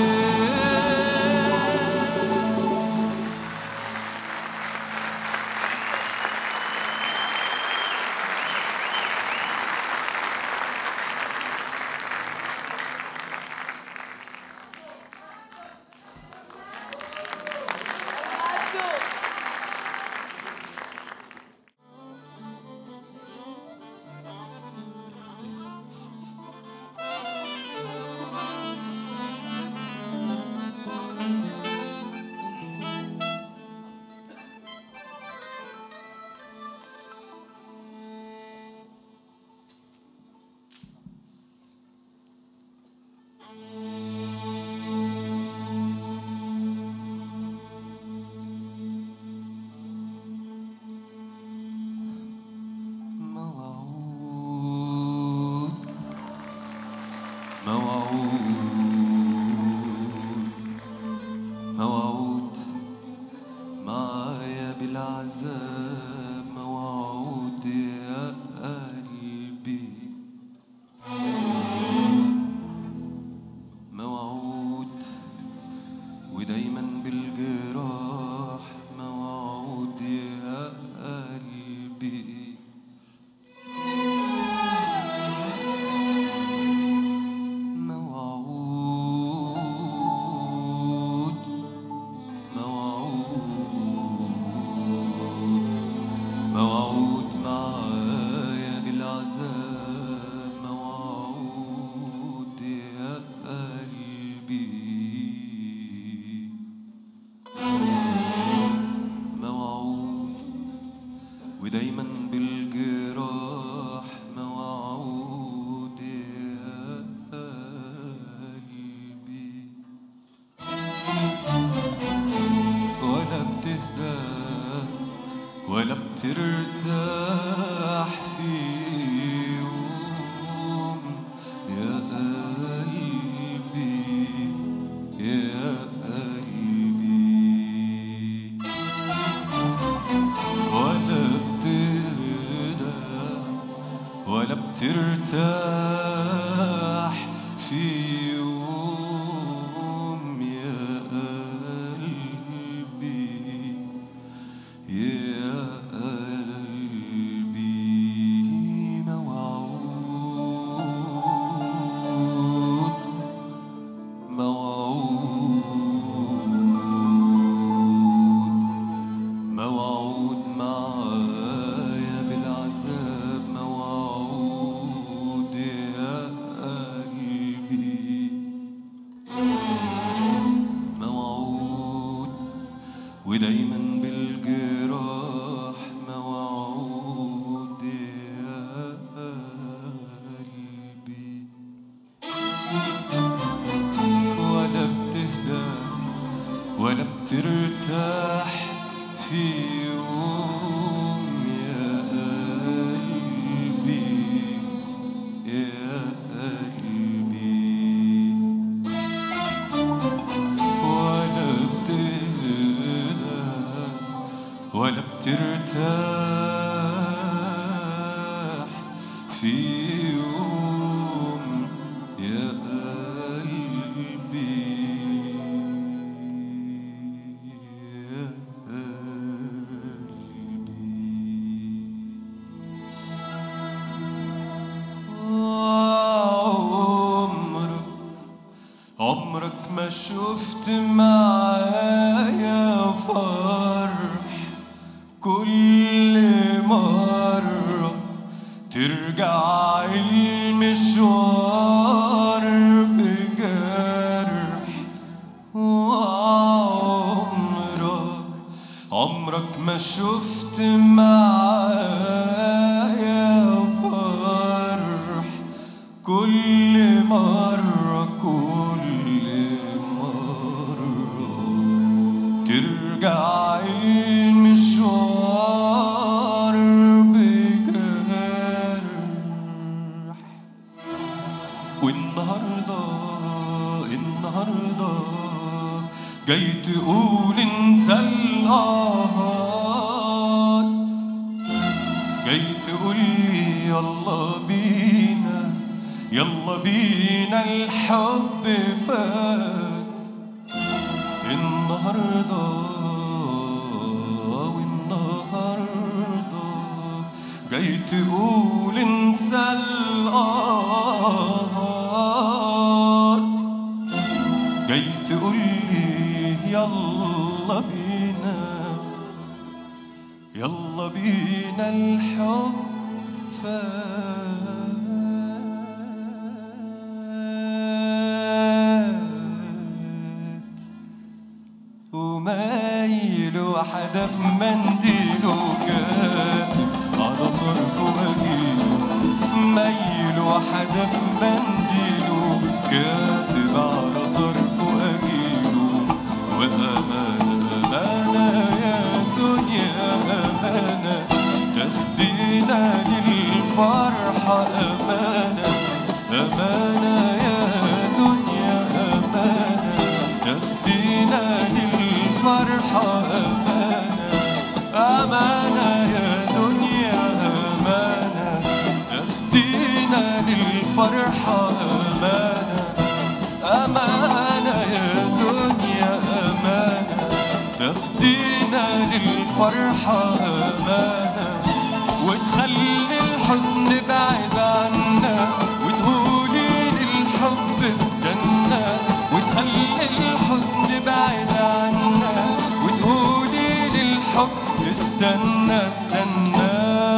موعود موعود موعود معايا بالعذاب موعود يا قلبي موعود ودايما بالجراح موعود يا قلبي موعود موعود موعود معايا بالعذاب موعود يا قلبي موعود ودايما بالجراح موعود يا قلبي ولا بتهدى ولا بترتاح في يوم يا قلبي يا قلبي ولا بتهدى ولا بترتاح في يوم يا قلبي يا قلبي موعود موعود موعود معايا بالعذاب موعود يا قلبي موعود ودايما بالجراح موعود يا قلبي ولا بتهدى ولا بترتاح في يوم يا قلبي يا قلبي ولا بتهدى ولا بترتاح في يوم يا قلبي يا عمرك عمرك ما شفت معايا فرح كل مرة ترجع المشوار بجرح وعمرك عمرك ما شفت معايا فرح كل مرة كل مرة ترجع المشوار بجرح والنهارده النهارده جاي تقول انسى القهات جاي تقول لي يلا بينا يلا بينا الحب فات النهارده والنهارده جاي تقول انسى القهات جاي تقول لي يلا بينا يلا بينا الحب فات ومايل وحدف منديله كان على طرفه أجيله مايل وحدف منديله كاتب على طرفه أجيله وأمانة أمانة يا دنيا أمانة تاخدينا للفرحة أمانة أمانة يا دنيا أمانة تاخدينا للفرحة أمانة أمانة يا دنيا أمانة تاخدينا للفرحة أمانة أمانة يا دنيا أمانة تاخدينا للفرحة أمانة وتخلي الحزن بعيد عنا وتقولي للحب استنى وتخلي الحزن بعيد عنا وتقولي للحب استنى استنى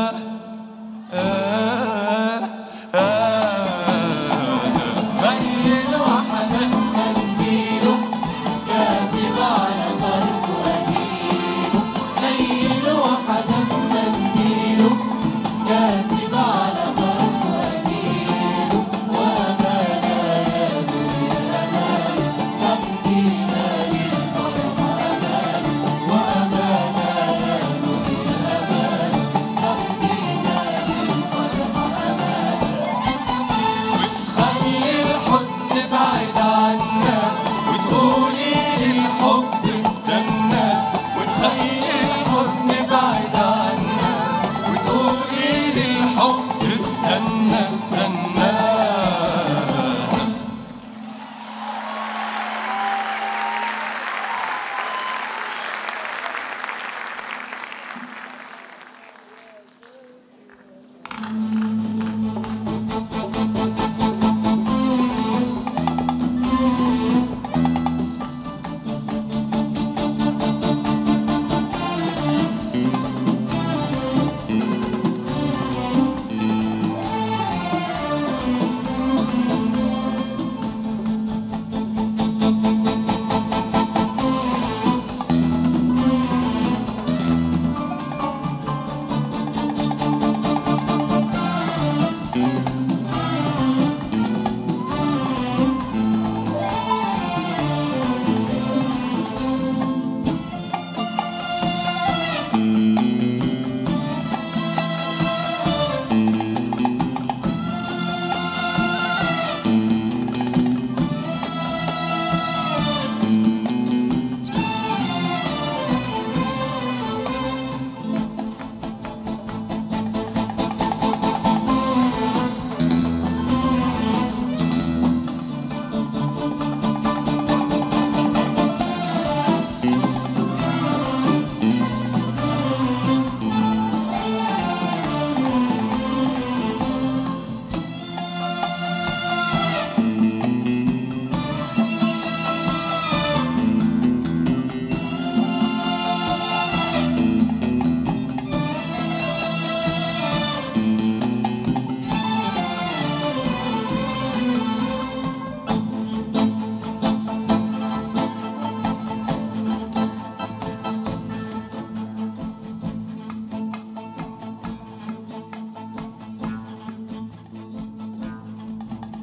آه آه ميل وحدك منديله كاتب على طرفه أجيله ميل وحدك منديله كاتب على طرفه أجيله وأمانة يا دنيا أمانة تاخدينا للفرحة أمانة وأمانة يا دنيا أمانة تاخدينا للفرحة أمانة وتخلي الحزن بعيد عنا وتقولي للحب استنى وتخلي الحزن بعيد عنا وتقولي للحب استنى استنى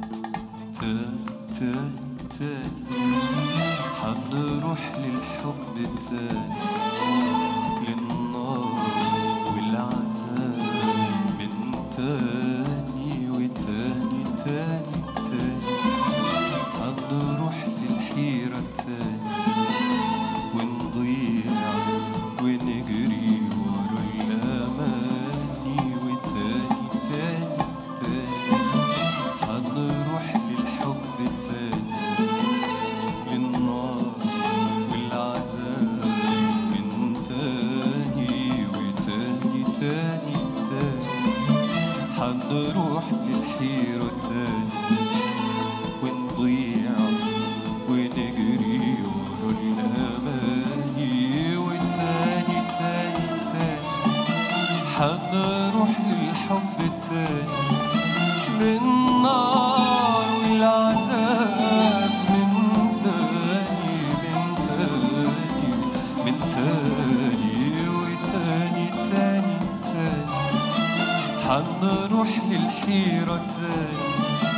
تاني تاني تاني حنروح للحب للحب التاني للنار والعذاب من تاني وتاني تاني تاني هنروح للحيرة تاني ونضيع ونجري ورا الأماني وتاني تاني تاني هنروح للحب تاني للنار والعذاب من تاني وتاني تاني تاني هنروح للحيرة تاني ونضيع ونجري ورا الأماني وتاني تاني تاني هنروح للحب تاني للنار والعذاب من تاني من تاني من تاني وتاني تاني تاني هنروح للحيرة تاني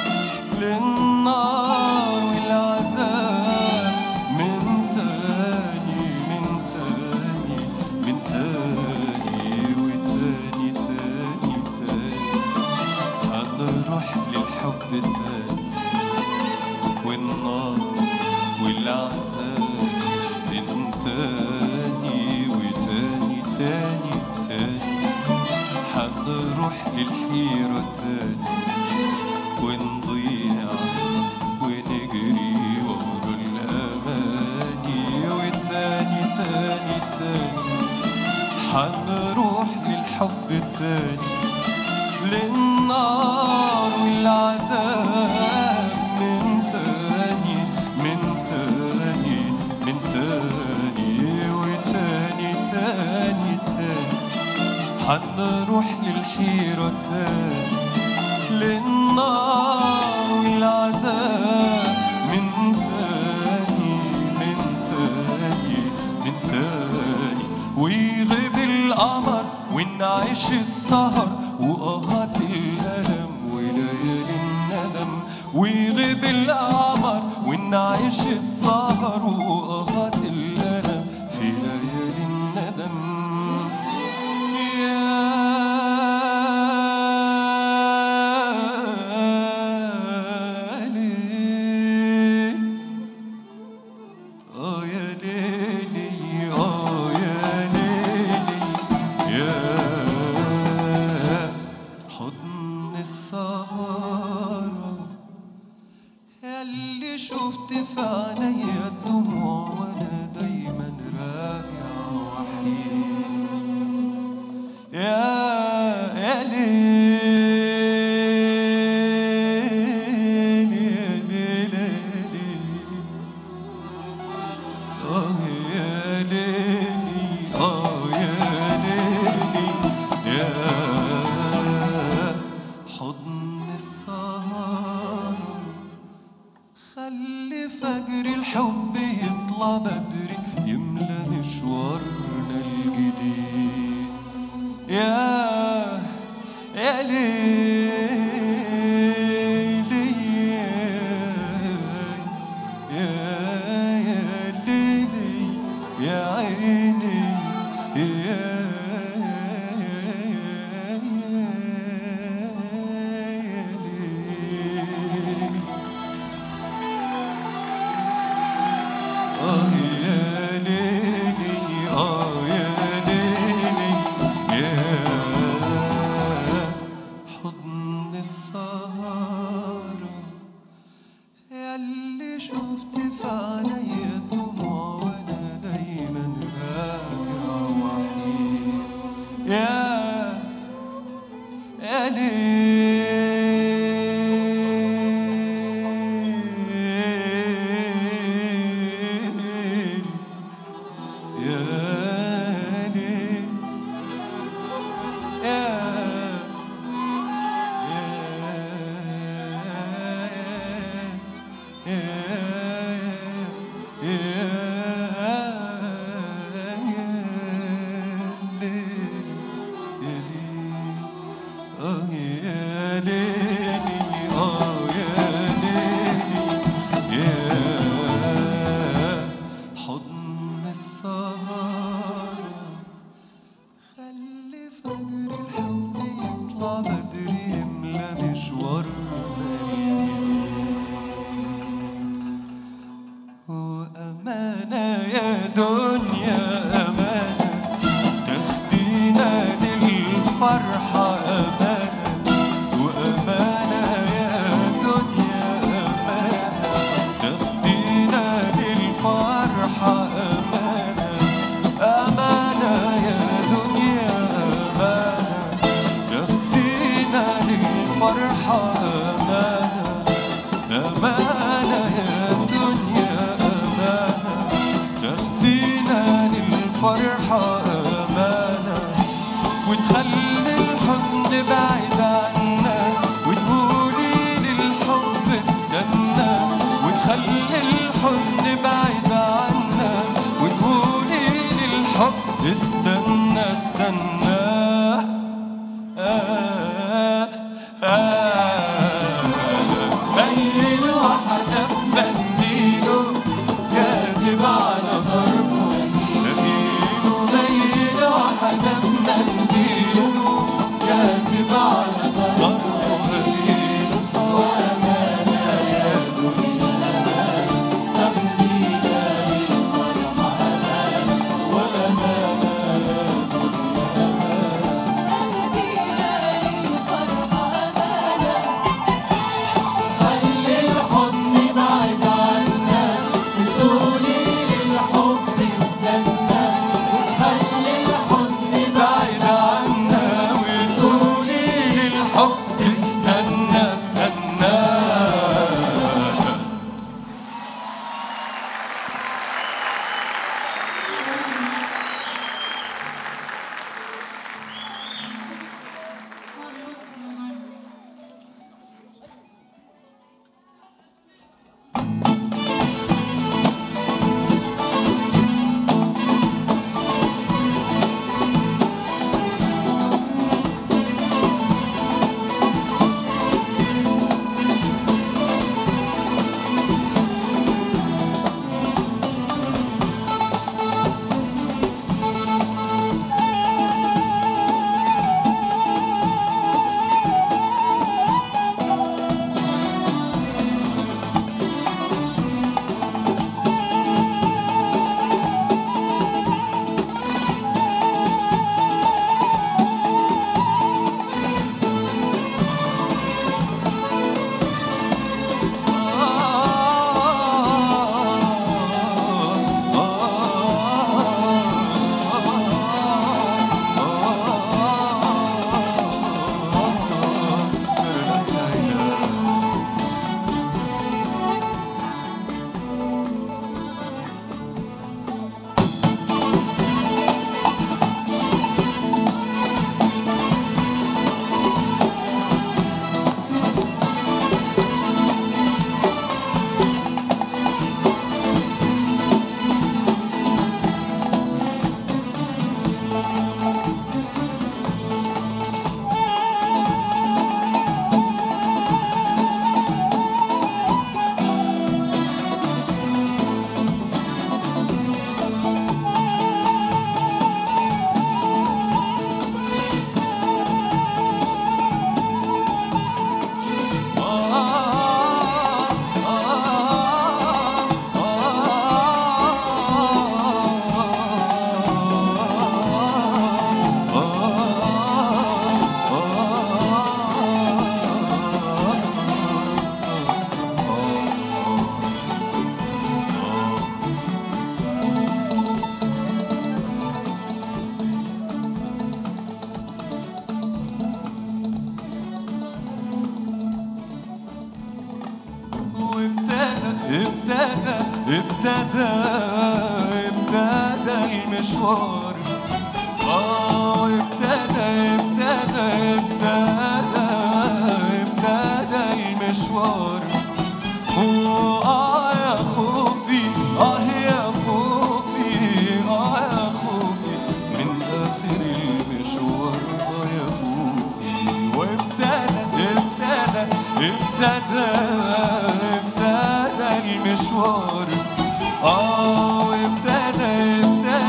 للنار والعذاب من تاني من تاني من تاني وتاني تاني تاني هنروح للحب تاني والنار والعذاب من تاني وتاني تاني تاني هنروح للحيرة تاني ونضيع ونجري ورا الأماني وتاني تاني تاني حنروح للحب تاني للنار والعذاب من تاني من تاني من تاني وتاني تاني تاني حنروح للحيرة تاني للنار والعذاب من تاني من تاني من تاني ويغيب القمر ونعيش السهر وقهات الألم وليالي الندم ويغيب القمر ونعيش السهر وقهات الألم في ليالي الندم يا ليل آه يا ليلي آه يا ليلي يا حضن السهرة اللي شفت في عينيا الدموع وانا دايما راجع وحيد يا يا ليل يا ليل يا ليل آه يا ليلي آه يا ليلي يا حضن السهرة خلي فجر الحب يطلع بدري يملى مشوارنا الجديد يا يا ليلي يا يا ليلي يا عيني يا ليلي آه يا ليلي آه يا ليلي يا حضن السهرة ياللي شفت في عينيا دموع وانا دايما راجع وحيد يا يا ليل يا ليل يا حضن السهرة السهر خلي فجر الحب يطلع بدري يملى مشوارنا وأمانة يا دنيا أمانة تاخدينا للفرحة أمانة وأمانة يا دنيا أمانة تاخدينا للفرحة أمانة أمانة يا دنيا أمانة تاخدينا للفرحة أمانة أمانة يا دنيا أمانة تاخدينا للفرحة أمانة وتخلي الحزن بعيد عنا وتقولي للحب استنى وتخلي الحزن بعيد عنا وتقولي للحب استنى استنى آه آه خلي الوحدة بمنديله كاتب على ضربه خلي الوحدة بمنديله كاتب على ضربه وأمانة يا دنيا تمدينا للفرحة أمانة وأمانة تهدينا للفرحة أمانة خلي الحزن بعيد عنا وتقولي للحب استنى وتخلي الحزن بعيد عنا وتقولي للحب استنى استنى ابتدى ابتدى ابتدى المشوار اه ابتدى ابتدى ابتدى ابتدى المشوار اه يا خوفي اه يا خوفي اه يا خوفي من اخر المشوار اه يا خوفي وابتدى ابتدى ابتدى ابتدى المشوار اه ابتدى ابتدى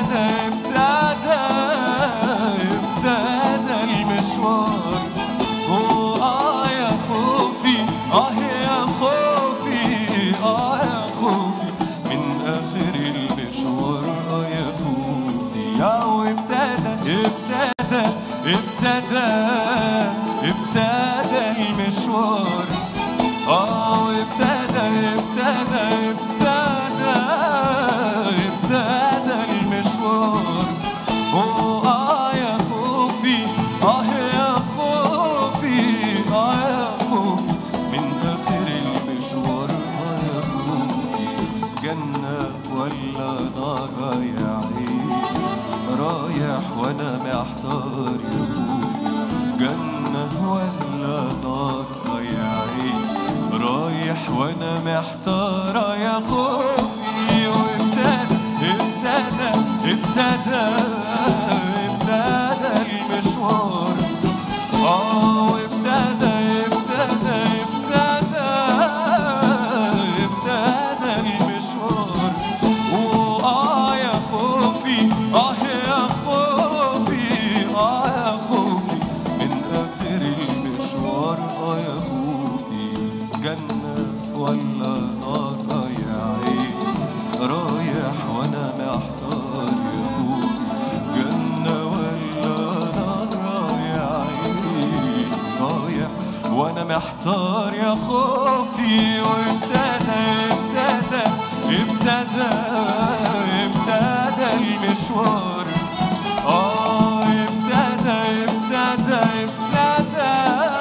نار رايحين رايح وانا محتار يا خوفي جنة ولا نار رايحين رايح وانا محتار يا خوفي وابتدى ابتدى ابتدى ابتدى المشوار اه ابتدى ابتدى ابتدى ابتدى المشوار واه يا خوفي اه يا خوفي اه يا خوفي من اخر المشوار اه يا خوفي جنة ولا نار آه يا عين رايح وانا محتار يا خوفي جنة ولا نار آه يا عين رايح وانا محتار يا خوفي وابتدى ابتدى ابتدى ابتدى المشوار اه ابتدى ابتدى ابتدى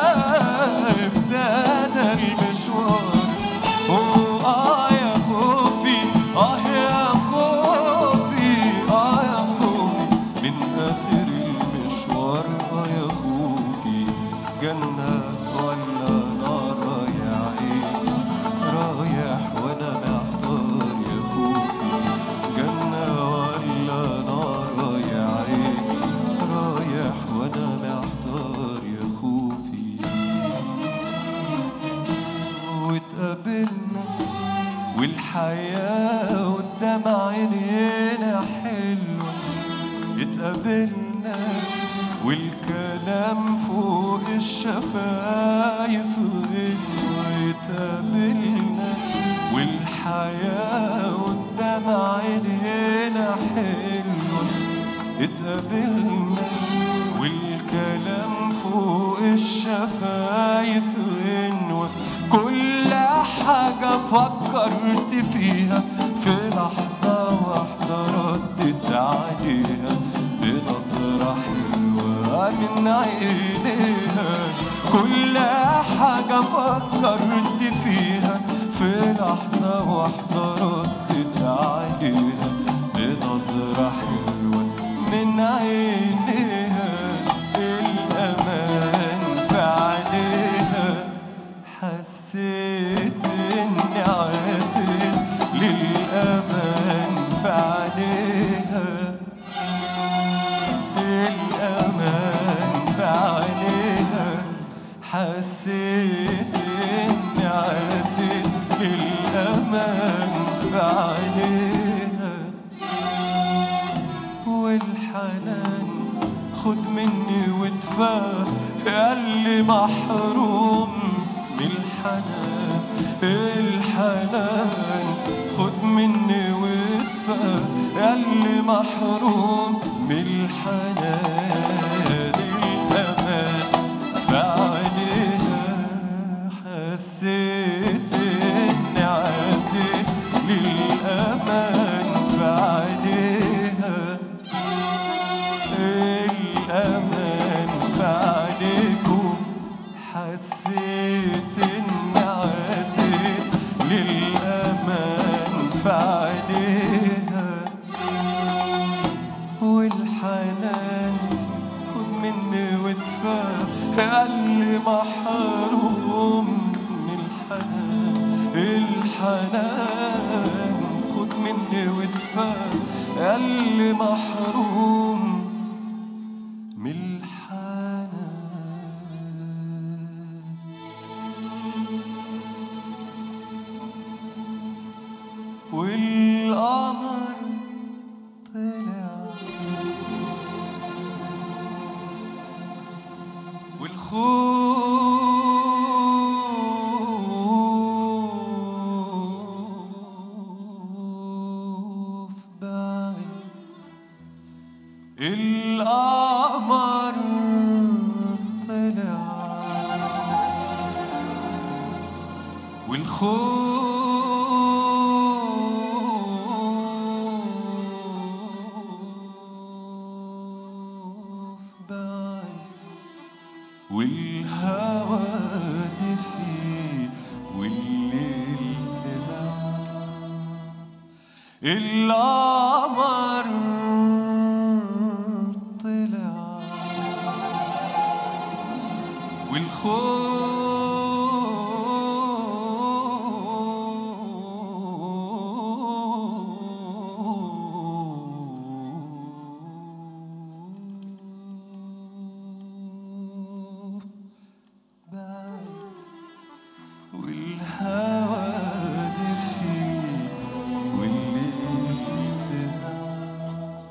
ابتدى المشوار اه يا خوفي اه يا خوفي اه يا خوفي من اخر المشوار اه يا خوفي جنة ولا نار آه يا عين رايح وانا محتار يا خوفي جنة ولا نار آه يا عين رايح وانا محتار يا خوفي واتقابلنا والحياة قدام عينينا حلوة اتقابلنا والكلام فوق الشفايف غنوة اتقابلنا والحياة قدام عينينا حلوة اتقابلنا والكلام فوق الشفايف غنوة كل حاجة فكرت فيها في لحظة واحدة ردت عليها بنظرة حلوة من عينيها كل حاجة فكرت فيها في لحظة واحدة ردت عليها بنظرة حلوة من عينيها الأمان في عينيها حسيت إني عادل للأمان في عينيها الأمان في عينيها حسيت إني عادل للأمان في عينيها والحنان خد مني وادفع يا اللي محروم من الحنان الحنان خد مني وادفع يا اللي محروم من الحنان الأمان في عينيها حسيت إني عديت للأمان في عينيها الأمان في عينيكم حسيت إني عديت للأمان في عينيها والحنان خد مني وادفع يا اللي محروم من الحنان الحنان خد مني وادفع يا اللي محروم من الحنان والقمر طلع والخوف بعيد القمر طلع والخوف بعيد والهوى دفي والليل سمع القمر الخوف بعيد والهوى دفي والليل سمع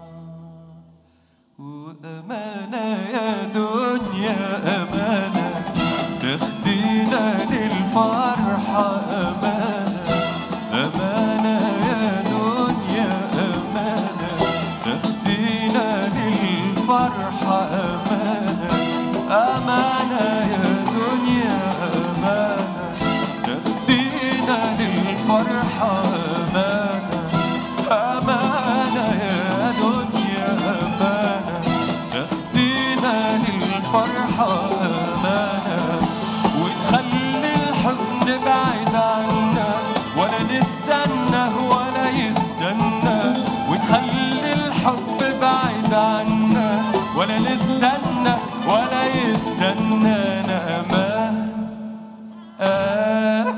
وأمانة يا دنيا أمانة تاخدينا للفرحة أمانة أمانة يا دنيا أمانة تاخدينا للفرحة أمانة أمانة يا دنيا أمانة تاخدينا للفرحة أمانة أمانة يا دنيا أمانة تاخدينا للفرحة أمانة وتخلي الحزن بعيد عنا ولا نستنى ولا يستنى وتخلي الحب بعيد عنا ولا نستنى ولا يستنى أنا ما آه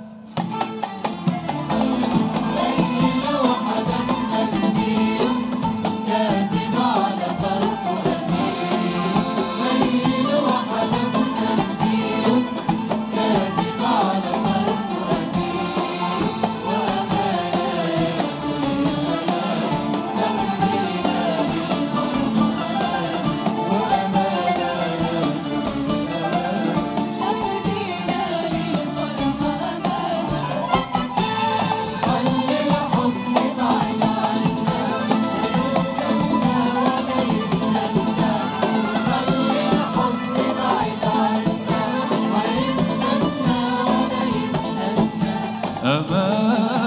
كاتب على طرف ليل وحدثنا الدين كاتب على طرف تهدينا للفرح أمانا خلي الحزن بعيد عنا ولا يستنى خلي الحزن بعيد عنا ولا يستنى ولا يستنى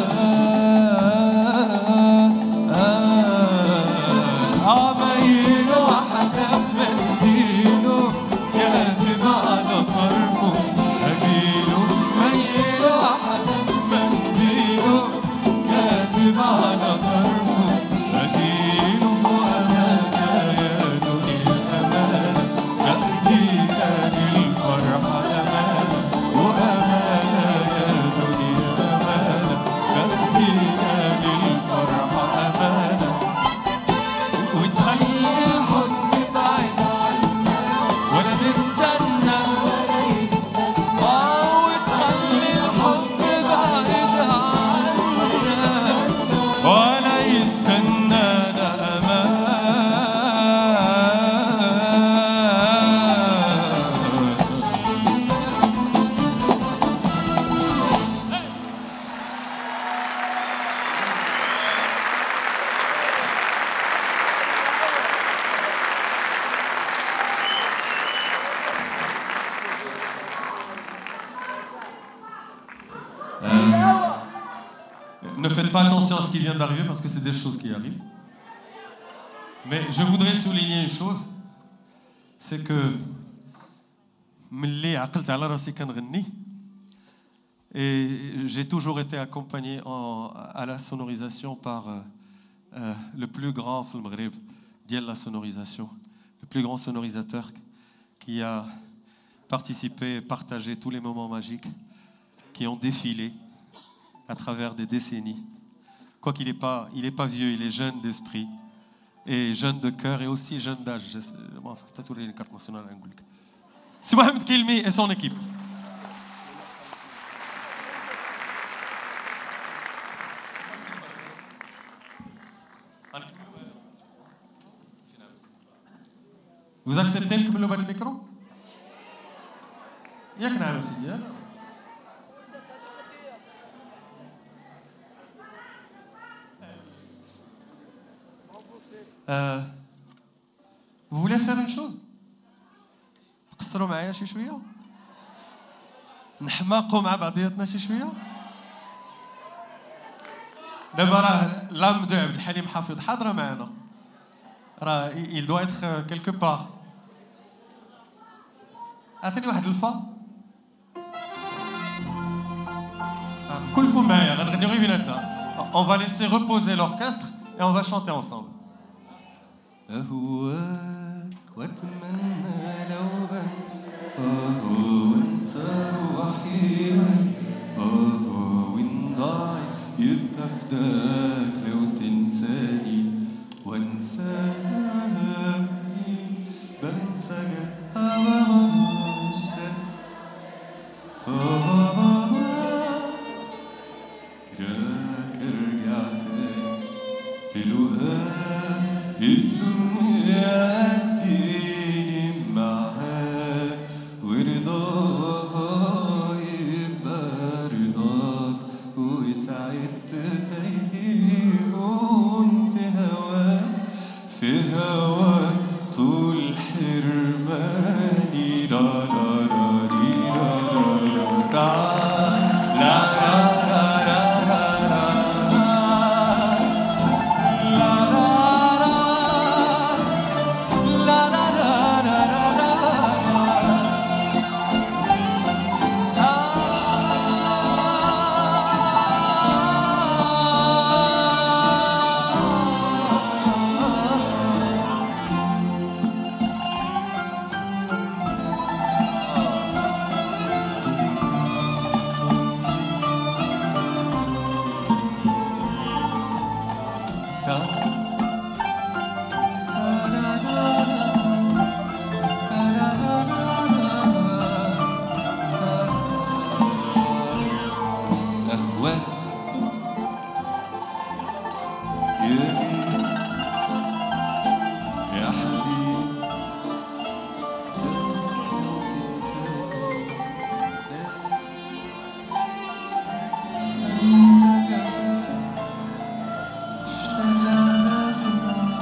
عمايل وحدة منديله كاتب على طرفه أجيله ميل وحدة منديله كاتب على طرفه أجيله أمانة يا دنيا أمانة تاخدينا للفرحة أمانة وأمانة يا دنيا أمانة تاخدينا للفرحة أمانة وتخلي الحزن بعيد عنا ولا نستنى ولا يستنى آه وتخلي الحزن بعيد عنا ولا يستنانا أمان Ne faites pas attention à ce qui vient d'arriver parce que c'est des choses qui arrivent. Mais je voudrais souligner une chose, c'est que ملي عقلت على راسي كنغني et j'ai toujours été accompagné en- à la sonorisation par euh, euh, le plus grand في المغرب ديال la sonorisation, le plus grand sonorisateur qui a participé, partagé tous les moments magiques qui ont défilé à travers des décennies. Quoi qu'il n'est pas, il est pas vieux, il est jeune d'esprit et jeune de cœur et aussi jeune d'âge. Je sais- bon, ça, tous les cartes nationales, hein, نقول لك. C'est Mohamed Kilmi et son équipe. Vous acceptez le كملوا بهذا الميكرو؟ ياك نعم يا سيدي يلا. Euh, vous voulez faire une chose تقصروا معايا شي شويه نحماقوا مع بعضياتنا شي شويه دابا راه لام دو عبد الحليم حافظ حاضره معنا راه il doit être quelque part عطيني واحد الفا آه، كلكم معايا غنغنيو غير بيناتنا on va laisser reposer l'orchestre et on va chanter ensemble أهواك وأتمنى لو بن آه وانسى روحي آه وإن ضاعت يبقى فداك لو تنساني وانساني بنسى هوا مشتاق طبعا فكرك رجعت بلقاء الدنيا تجيني معاك ورضاها يبقى رضاك وسعدت هيكون في هواك في هواك طول حرماني لا لا لا ري لا لا لا لا لا لا لا لا أهواك يا بيه يا حبيبي لو تنساني انساني انسى جمالك اشتاق لعذابي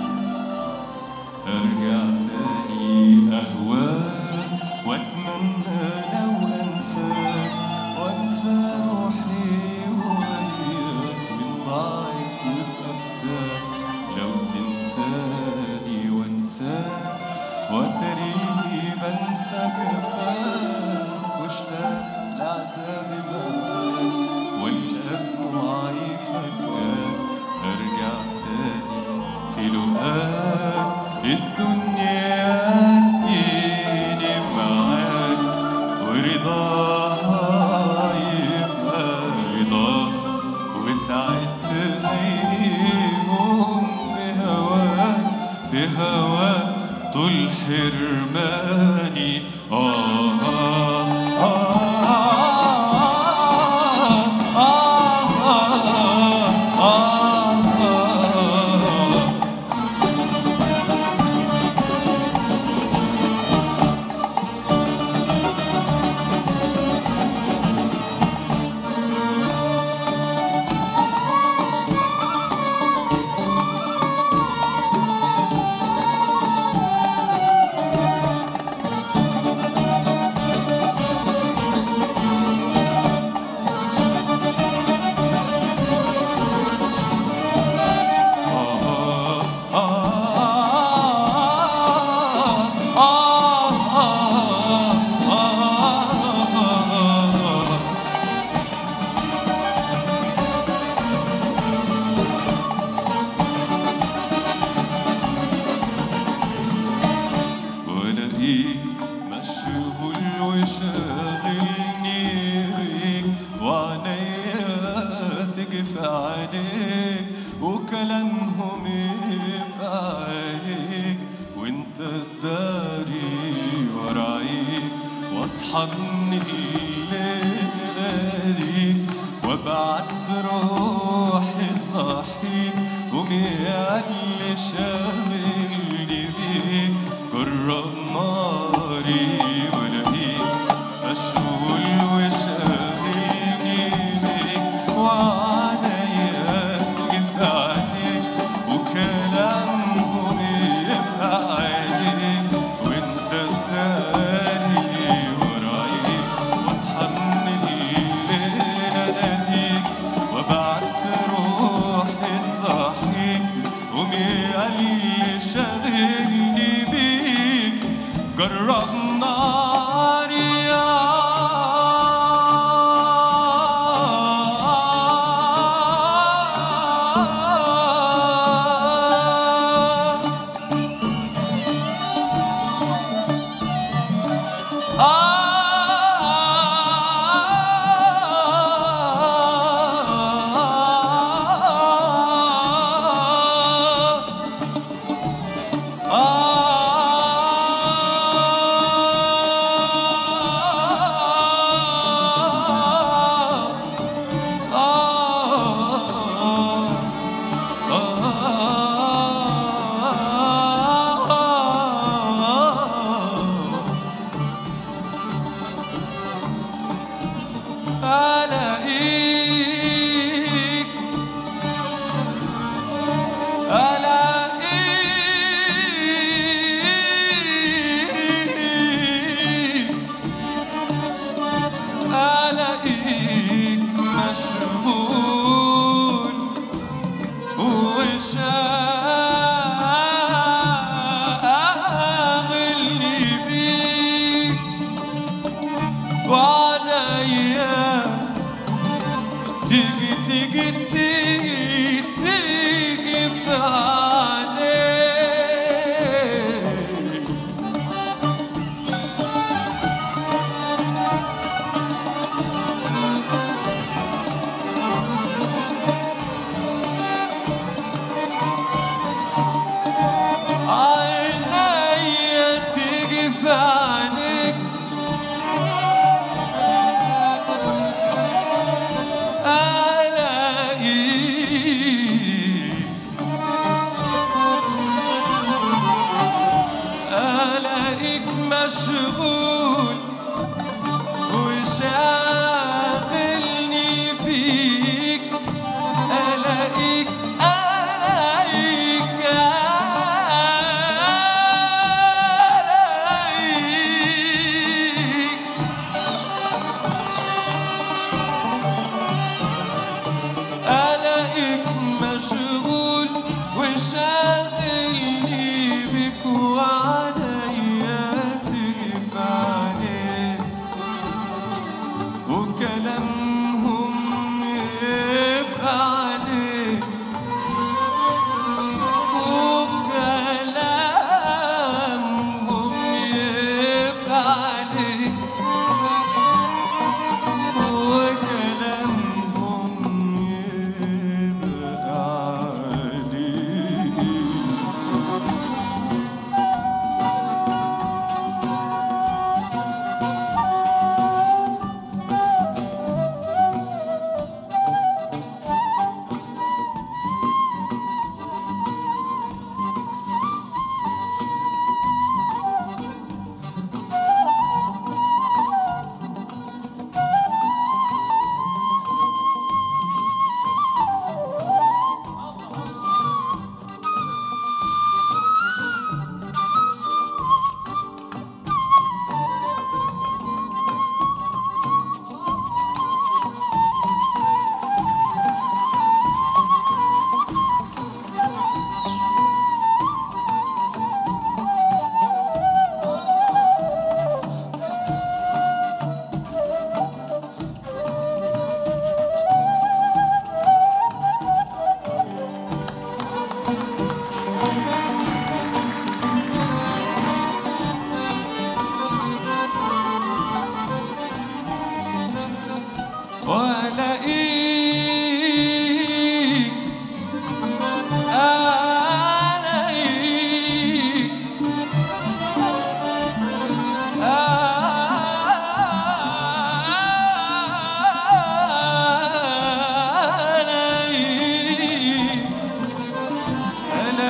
ارجع تاني اهواك واتمنى لو انساك وانسى روحي وياك من ضاعت يبقى فداك لو تنساني وانساك وتريني بنسى جفاك واشتاق لعذابي معاك والأدمعي فجاك ارجع تاني في لقاك الدنيا تجيني معاك ورضاها يبقى رضاك وسعدت عينيهم في هواك في هواك طول حرماني آه آه آه آه آه آه آه والاقيك مشغول وشاغلني بيك وعينيا تجي في عينيك وكلامهم يبقى عليك وانت تداري ورايك واصحى من الليل اناديك وابعت روحي تصحيك قومي يا اللي شاغلني بيك جرب ناري والاقيك مشغول وشاغلني بيك وعليا تجف عليك وكلامهم يبقى عليك وانت تاني ورايك واصحى من الليل اناديك وابعت روحي تصحيك قومي اللي شاغلني بيك جرب ناري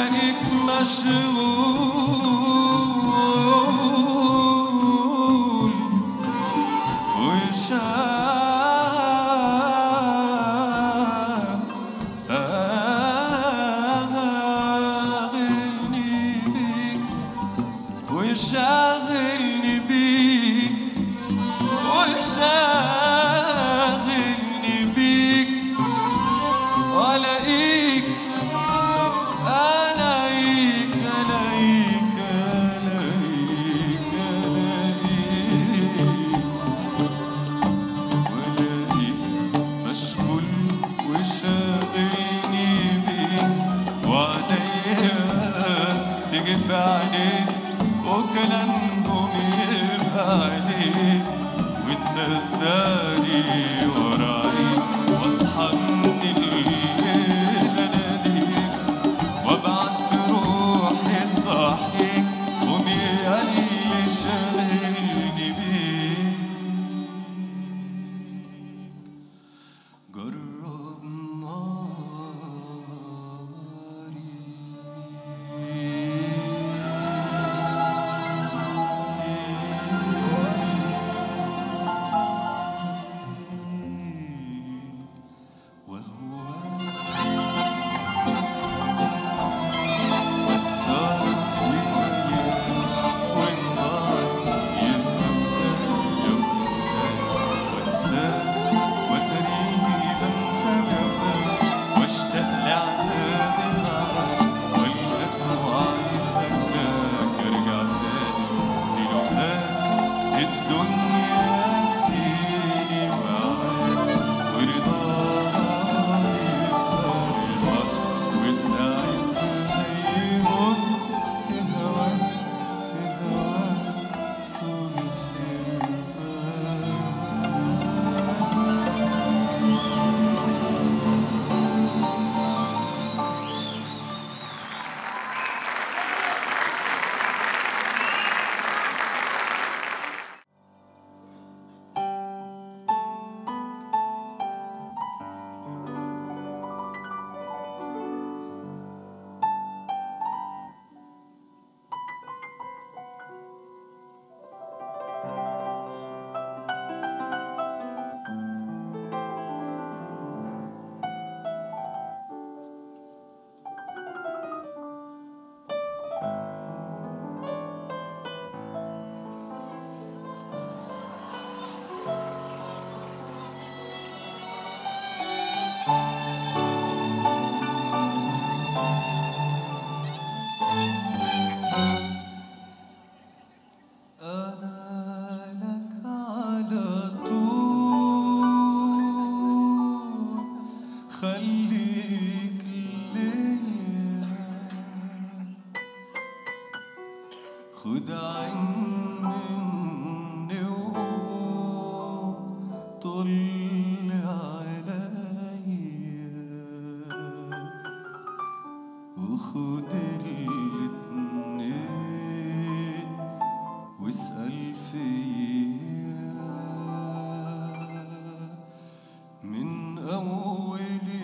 والاقيك مشغول وشاغلني بيك وشاغلني بيك وشاغلني بيك والاقيك الاقيك الاقيك الاقيك الاقيك والاقيك مشغول وشاغلني بيك وعليا تيجي في عينيك وكلامهم يبقى عليك وانت تداري وراي واصحى من الليل اناديك وابعت روحي تصحيك قومي يا اللي شاغلني بيك جرب ناري وهو أنا لك على طول خليك ليا خد عين مني وطل عليا وخد الاتنين واسأل فيا من أول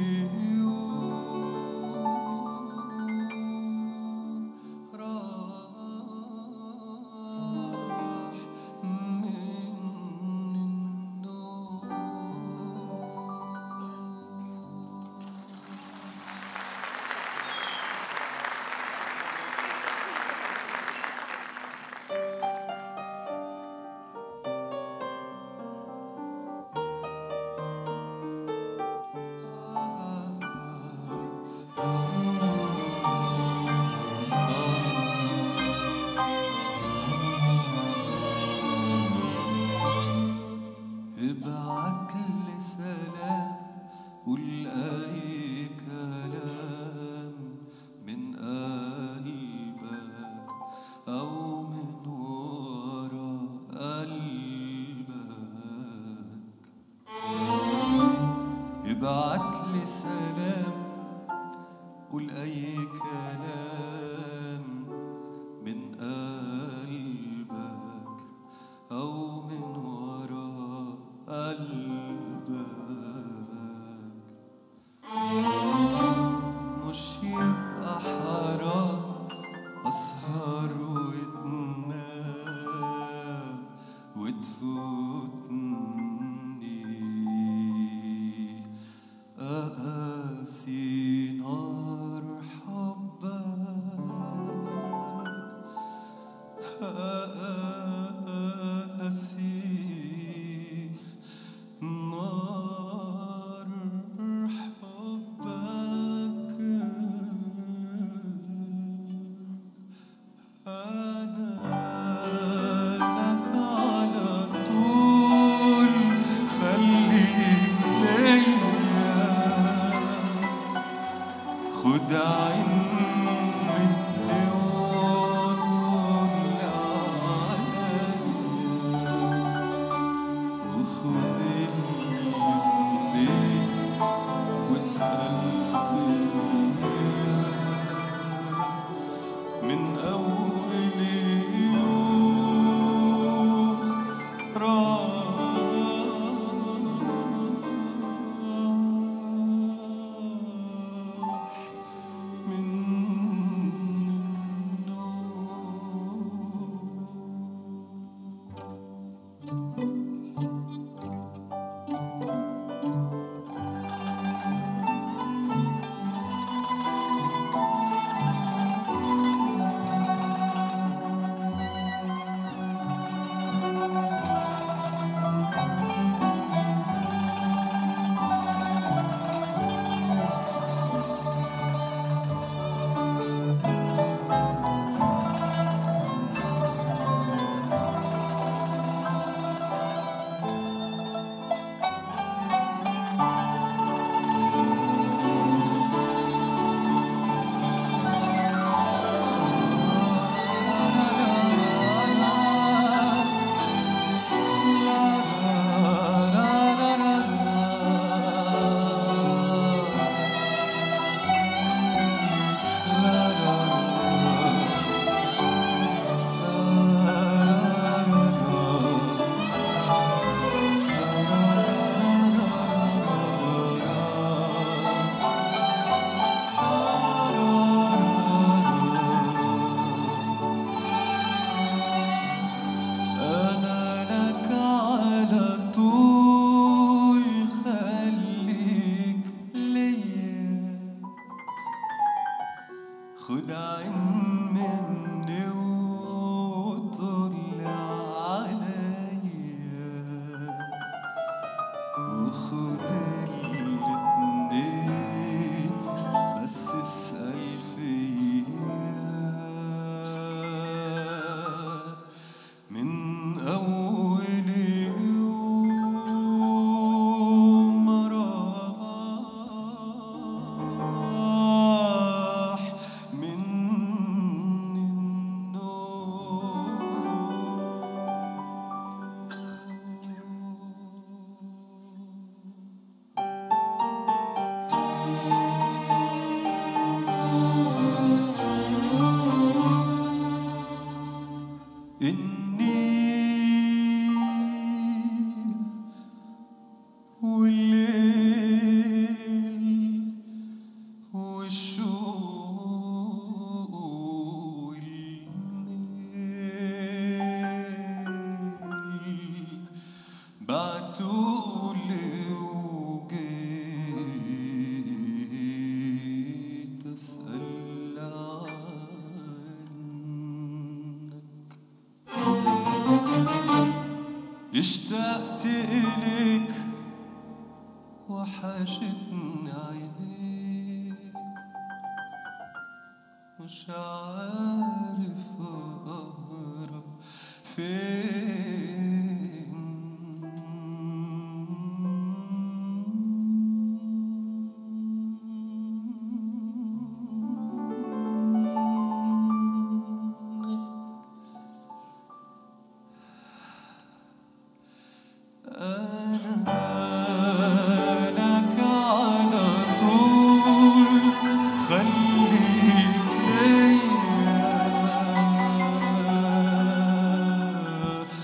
يوم راح من النوم قاسي نار حبك أنا لك على طول خليك ليا خد عين مني وطل عليا وخد الاتنين واسأل فيا من أول يوم راح منك نور أنا لك على طول خليك ليا خد عين مني وطل عليا وخد الاتنين بس اسأل فيا من أول يوم راح مني النور النيل والليل والشوق والنيل بعتولي وجيت أسأل عنك اشتقت إليك وحشتني عينيك مش عارف أهرب فين أنا لك على طول خليك ليا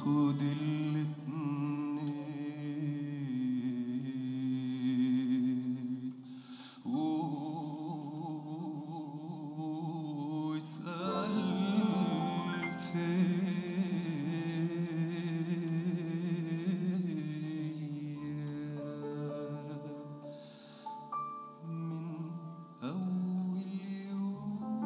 خد الاتنين واسأل فيا من أول يوم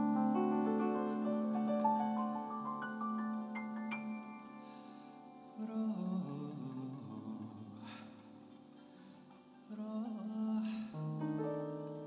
راح راح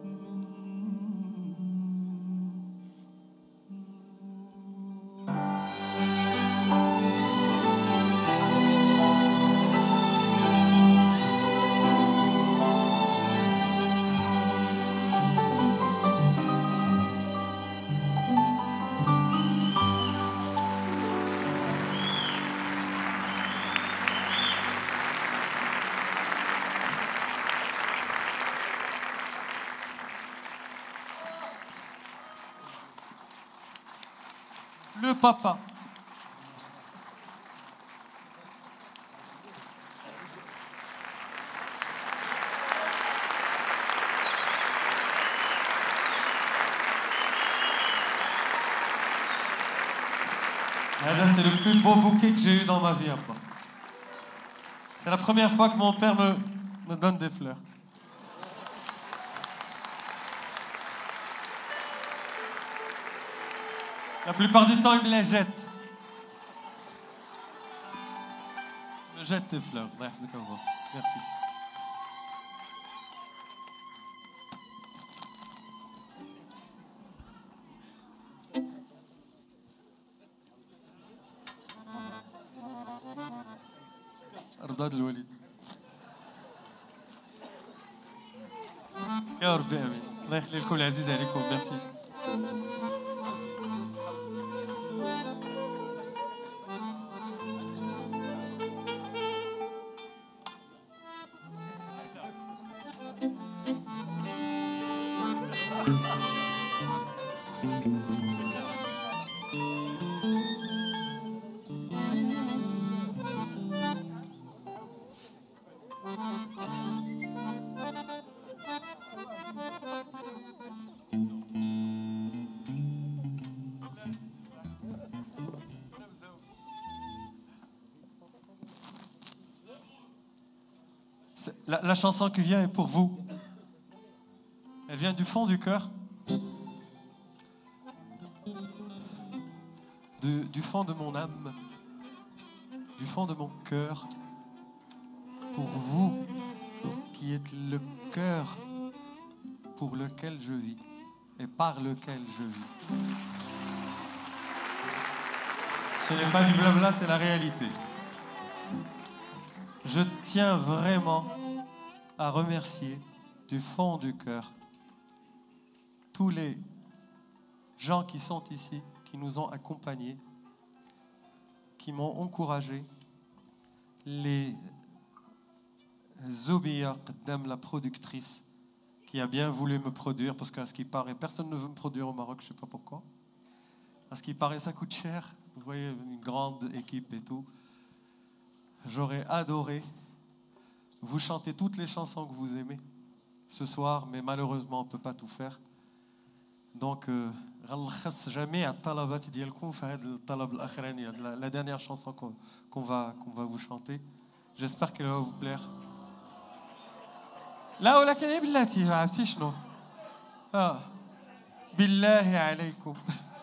Le papa. Là, c'est le plus beau bouquet que j'ai eu dans ma vie, Abba. C'est la première fois que mon père me, me donne des fleurs. La plupart du temps, il me les jette. Il me jette tes fleurs. Bref, d'accord. Merci. رضاد الوليد يا ربي امين الله يخلي لكم العزيز عليكم ميرسي C'est- La, la chanson qui vient est pour vous. Elle vient du fond du cœur. De- du fond de mon âme. Du fond de mon cœur. Pour vous qui êtes le cœur pour lequel je vis et par lequel je vis. Ce n'est pas du blabla, c'est la réalité. Je tiens vraiment à remercier du fond du cœur tous les gens qui sont ici, qui nous ont accompagnés, qui m'ont encouragé, les Zobia Qaddam, la productrice, qui a bien voulu me produire, parce qu'à ce qui paraît, personne ne veut me produire au Maroc, je ne sais pas pourquoi. À ce qui paraît, ça coûte cher. Vous voyez, une grande équipe et tout. J'aurais adoré vous chanter toutes les chansons que vous aimez ce soir, mais malheureusement, on ne peut pas tout faire. Donc, euh, غنلخص جميع الطلبات ديالكم في هذا الطلب الاخراني هاد la, la dernière chanson qu'on qu'on va, qu'on va vous chanter. J'espère qu'elle va vous plaire. لا ولكن يا بلاتي عرفتي شنو؟ اه بالله عليكم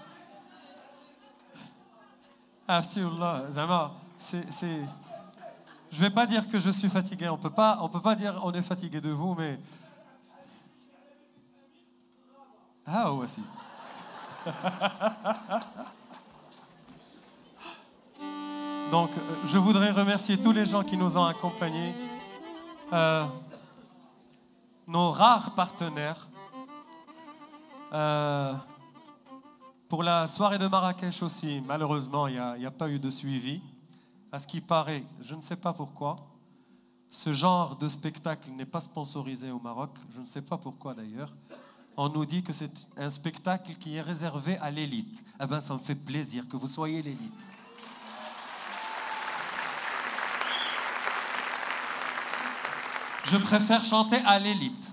عرفتي والله زعما c'est c'est je vais pas dire que je suis fatigué, on peut pas on peut pas dire on est fatigué de vous mais ها هو سيدي Donc, euh, je voudrais remercier tous les gens qui nous ont accompagnés, euh, nos rares partenaires. Euh, pour la soirée de Marrakech aussi, malheureusement, il n'y a, il y a pas eu de suivi. À ce qui paraît, je ne sais pas pourquoi, ce genre de spectacle n'est pas sponsorisé au Maroc. Je ne sais pas pourquoi d'ailleurs. On nous dit que c'est un spectacle qui est réservé à l'élite. Eh bien, ça me fait plaisir que vous soyez l'élite. Je préfère chanter à l'élite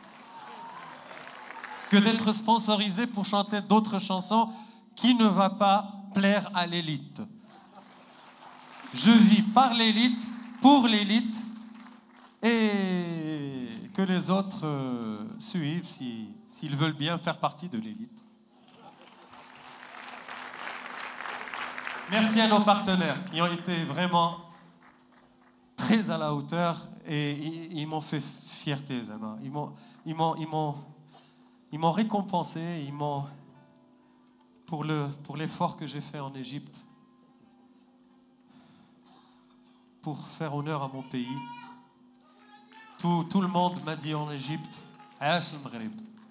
que d'être sponsorisé pour chanter d'autres chansons qui ne va pas plaire à l'élite. Je vis par l'élite, pour l'élite, et que les autres euh, suivent si- s'ils veulent bien faire partie de l'élite. Merci à nos partenaires qui ont été vraiment très à la hauteur et ils, ils m'ont fait fierté, Zama. Ils m'ont, ils m'ont, ils m'ont, ils m'ont récompensé, ils m'ont pour le pour l'effort que j'ai fait en Égypte, pour faire honneur à mon pays. Tout, tout le monde m'a dit en Égypte, Aïch le Maghreb.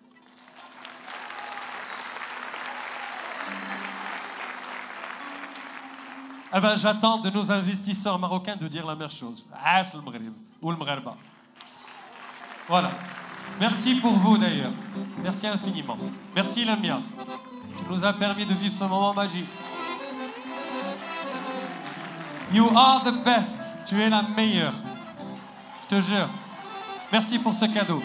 Eh ben, j'attends de nos investisseurs marocains de dire la même chose. Aïch le Maghreb ou le Maghriba. Voilà. Merci pour vous d'ailleurs. Merci infiniment. Merci Lamia. Tu nous as permis de vivre ce moment magique. You are the best. Tu es la meilleure. Je te jure. Merci pour ce cadeau.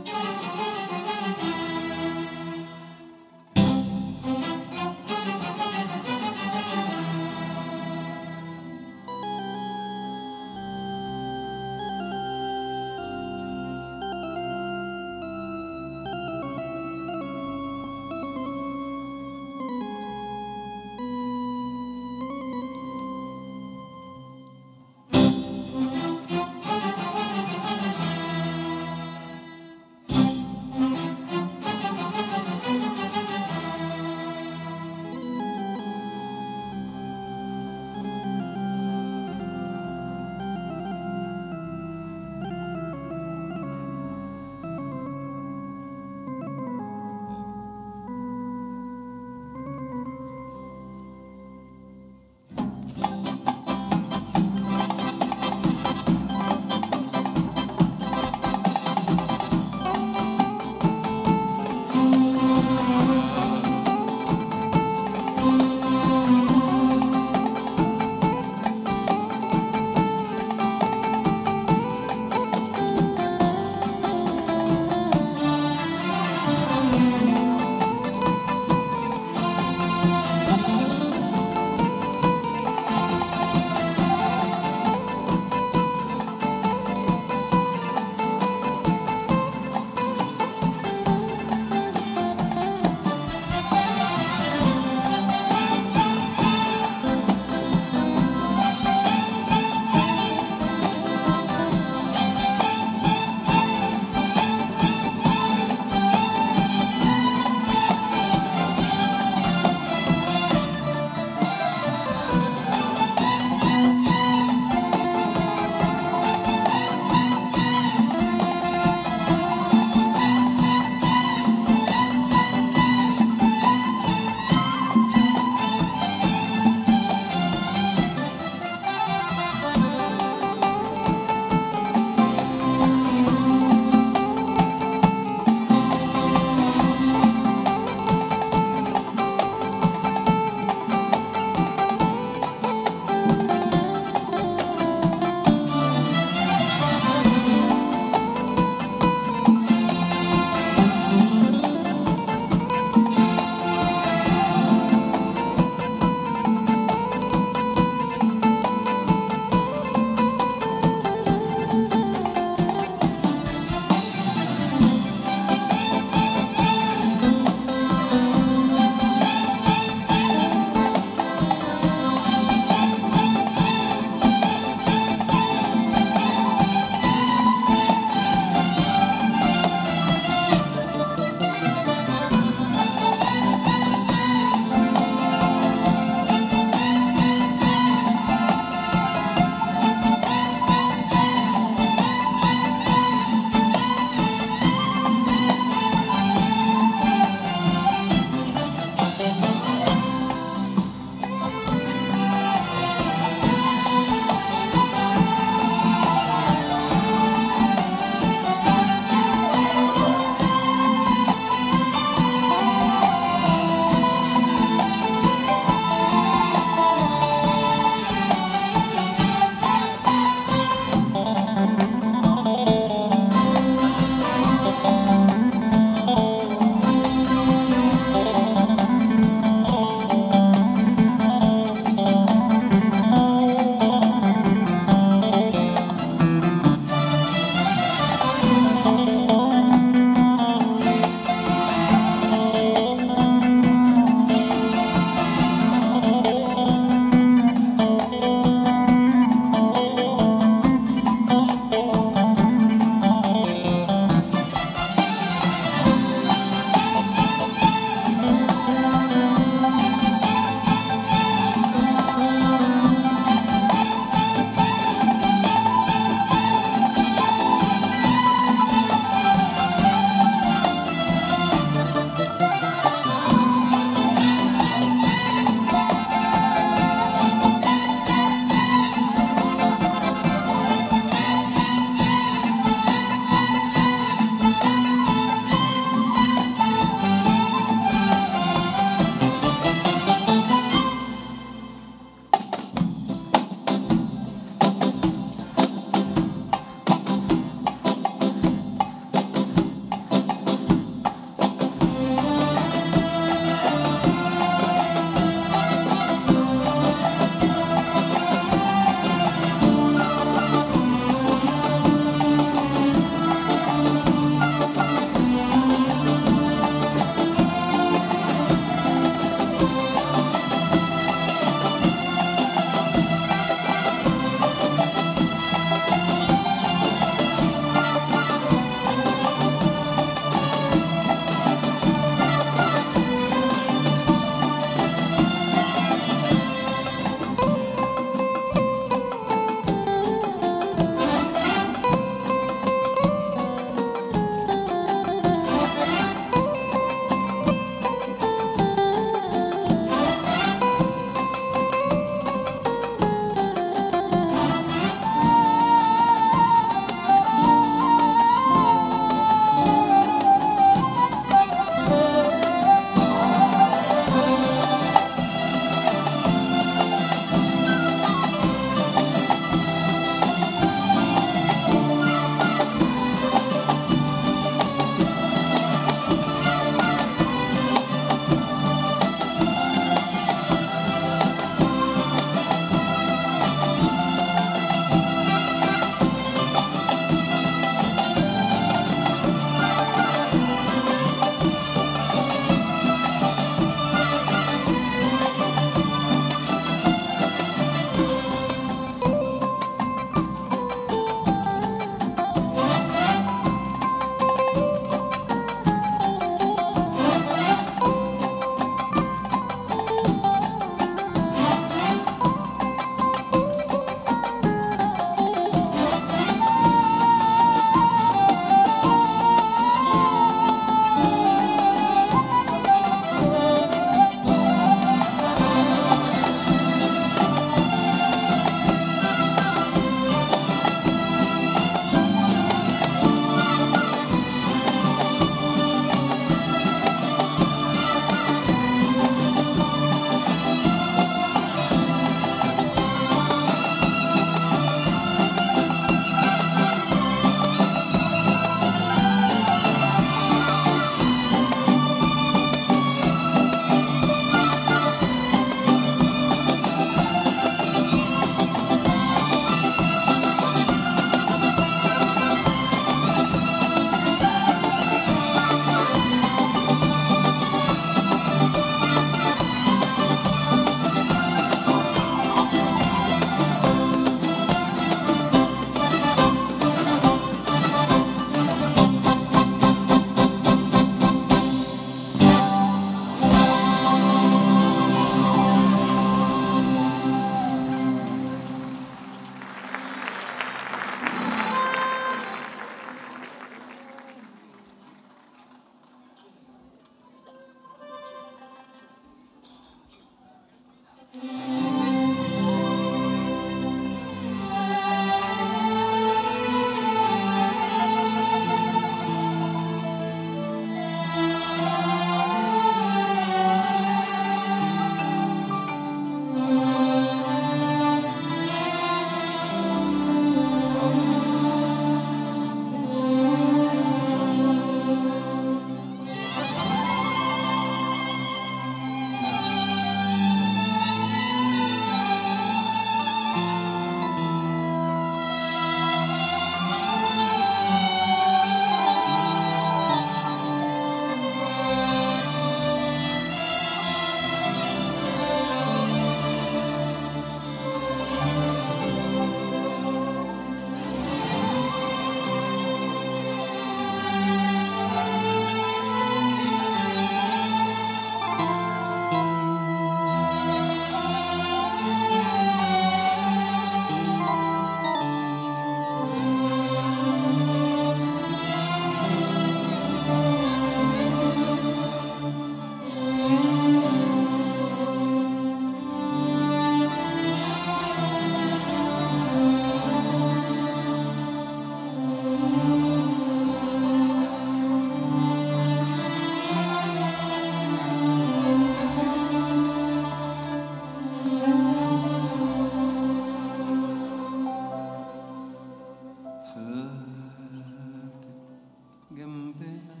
جنبنا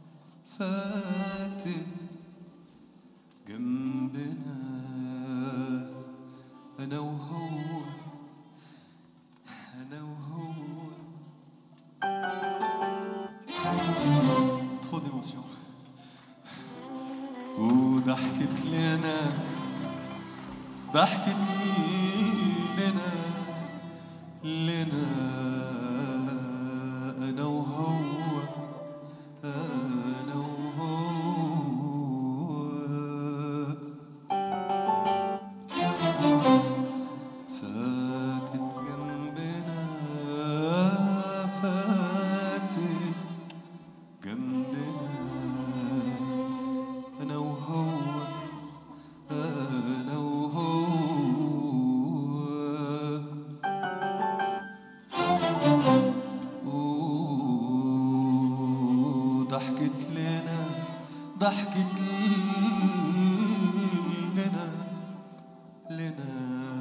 فاتت جنبنا أنا وهو أنا وهو trop d'émotion وضحكت لنا ضحكت لنا لنا أنا وهو أنا وهو فاتت جنبنا فاتت جنبنا أنا وهو أنا وهو وضحكت لنا ضحكت لنا لنا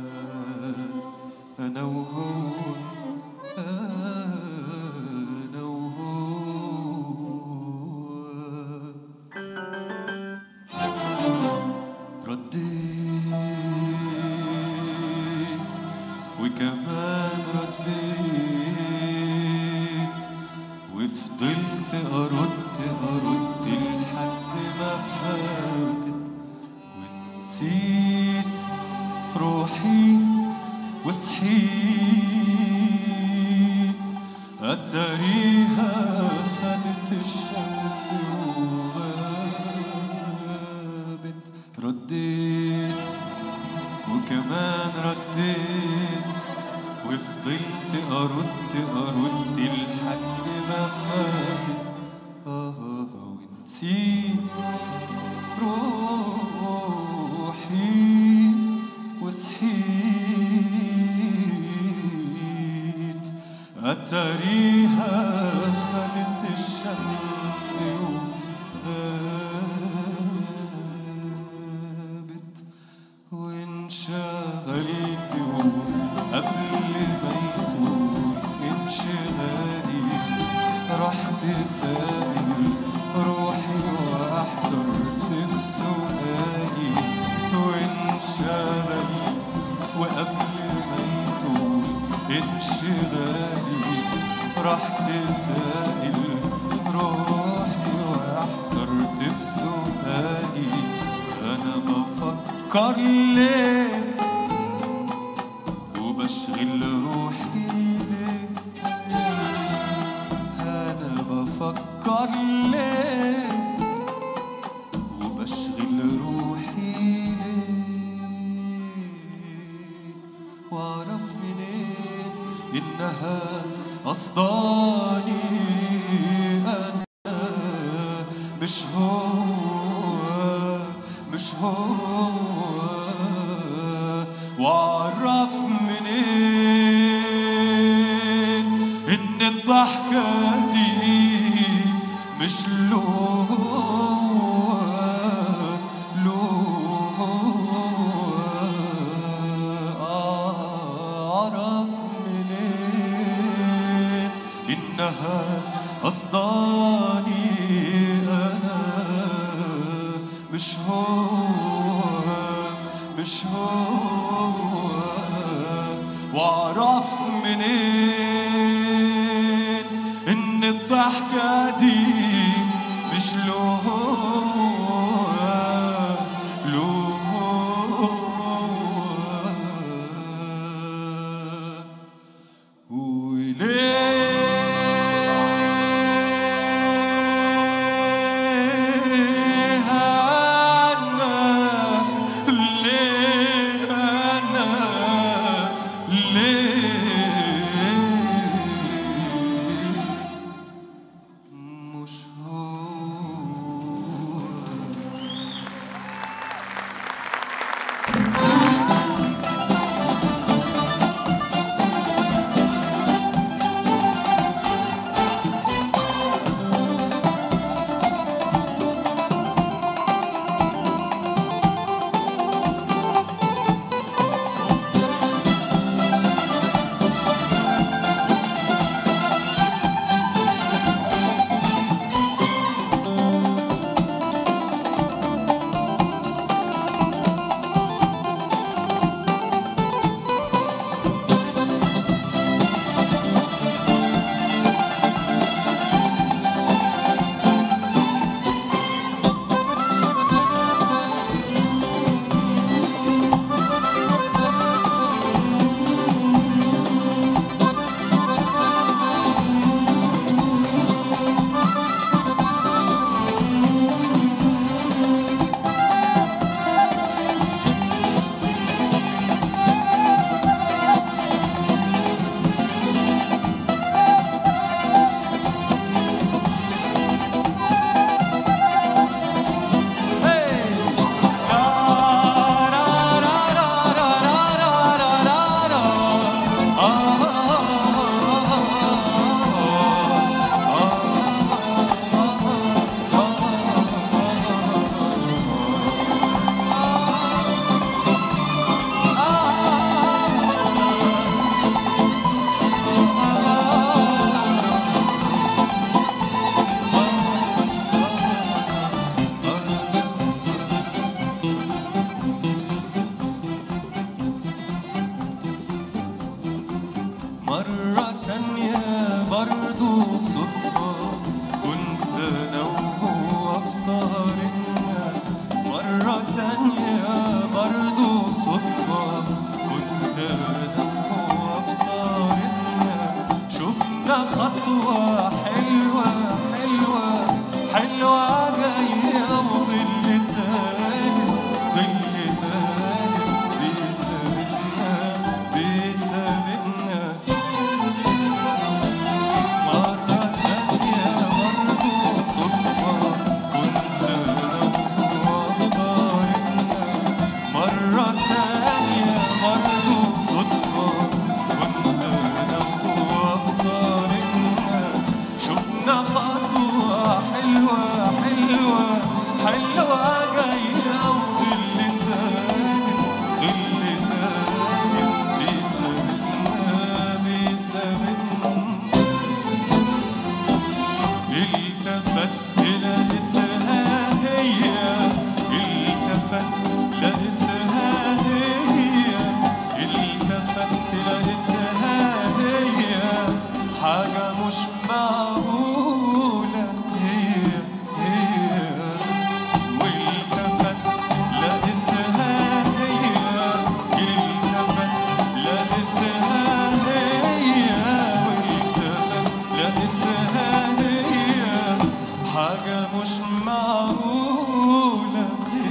أنا وهو أنا وهو رديت وكمان رديت وفضلت أرد أرد لحد ما فاتت ونسيت روحي وصحيت أتاريها خدت الشمس وغابت رديت وكمان رديت وفضلت أرد أرد لحد ما فاتت آه ونسيت روحي وصحيت أتاريها خدت الشمس وغابت وانشغلت قبل ما يطول انشغالي رحت سائل روحي واحترت في سؤالي وانشغلت وقبل ما يطول انشغالي رحت سائل روحي واحترت في سؤالي انا بفكر ليه وبشغل روحي ليه انا بفكر ليه وبشغل روحي ليه واعرف منين انها قصداني انا مش هو مش هو واعرف منين ان الضحكة دي مش له له اعرف منين انها قصداني انا مش هو مش هو واعرف منين ان الضحكة دي مش له له وليه أنا ليه أنا ليه مش هو حاجة مش معقولة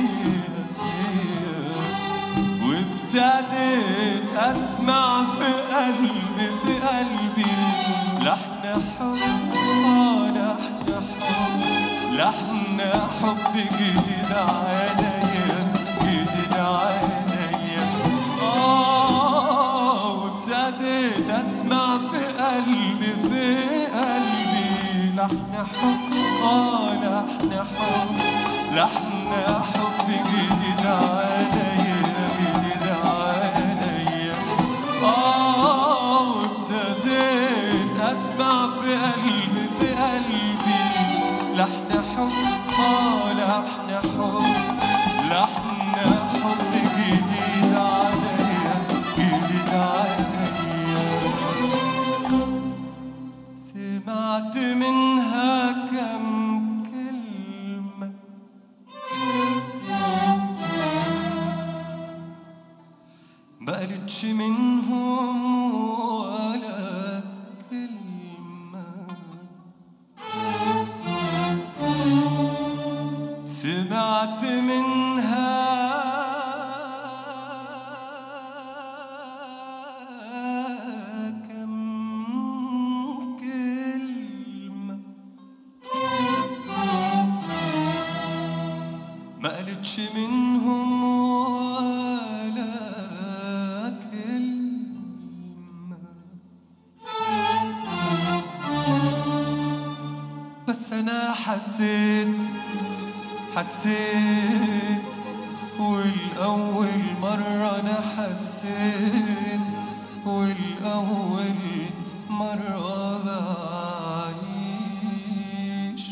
وابتديت أسمع في قلبي في قلبي لحن حب آه لحن حب لحن حب جديد عليا جديد عليا آه وابتديت أسمع في قلبي في قلبي لحن حب آه لحن حب لحن حب جديد عليا جديد عليا آه وابتديت أسمع في قلبي في قلبي لحن حب آه لحن حب لحن حب جديد عليا جديد عليا سمعت منها كم كلمة ما قالتش منهم ولا كلمة سمعت منها كم كلمة ما قالتش منهم ولا كلمة بس أنا حسيت حسيت والأول مرة أنا حسيت والأول مرة بعيش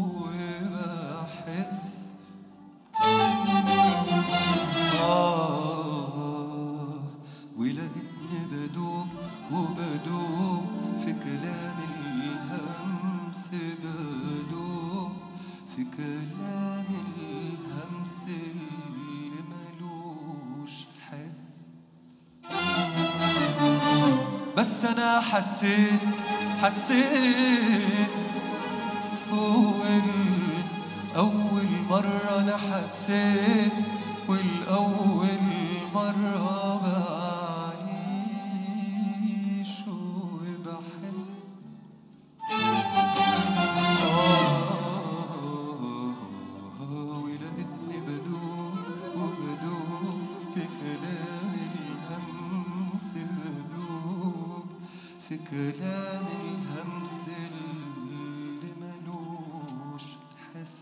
وبحس آه ولقيتني بدوب وبدوب في كلام الهمس بدوب في كلام الهمس اللي ملوش حس بس انا حسيت حسيت أول أول مرة أنا حسيت والأول مرة بعيش وبحس آه ولقيتني بدوب وبدوب في كلام الهمس بدوب في كلام الهمس اللي ملوش حس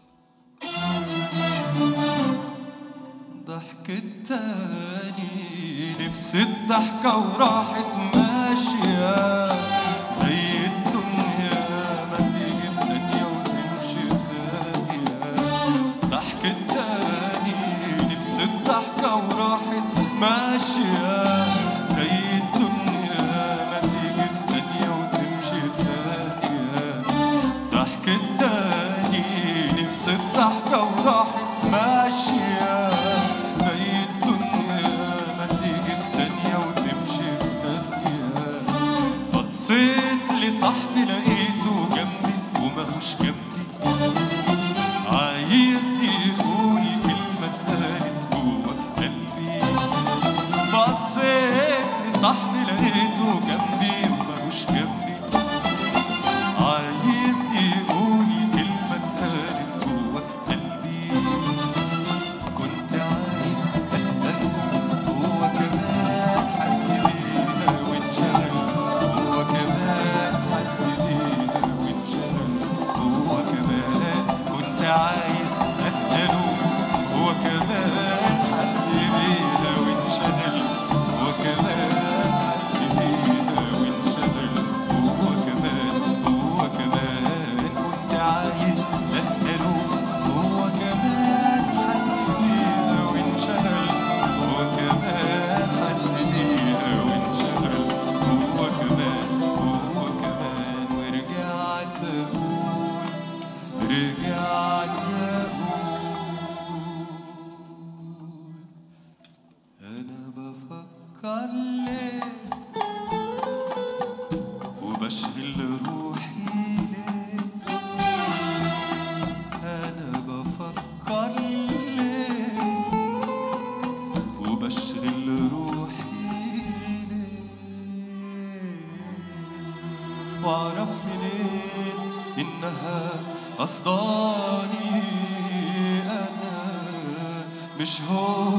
ضحكت تاني نفس الضحكة وراحت ماشية زي الدنيا ما تيجي في ثانية وتمشي في ثانية ضحكت تاني نفس الضحكة وراحت ماشية زي الدنيا ما تيجي في ثانية وتمشي في ثانية ضحكت تاني نفس الضحكة وراحت ماشية زي الدنيا ما تيجي في ثانية وتمشي في ثانية بصيت لصاحبي لقيته جنبي وماهوش جنبي عايز يقول كلمة اتقالت جوا في قلبي بصيت لصاحبي لقيته جنبي وماهوش جنبي عايز يقول كلمة اتقالت جوا في قلبي كنت عايز أسأله هو كمان حس بينا وانشغل هو كمان حس بينا وانشغل هو كمان كنت عايز أسأله هو كمان حس بينا وانشغل هو كمان حس بينا وانشغل هو كمان هو كمان كنت عايز أسأله هو كمان حس بينا وانشغل هو كمان حس بينا وانشغل هو كمان هو كمان ورجعت أقول رجعت أقول أنا بفكر ليه وبشغل روحي ليه قصداني أنا مش هو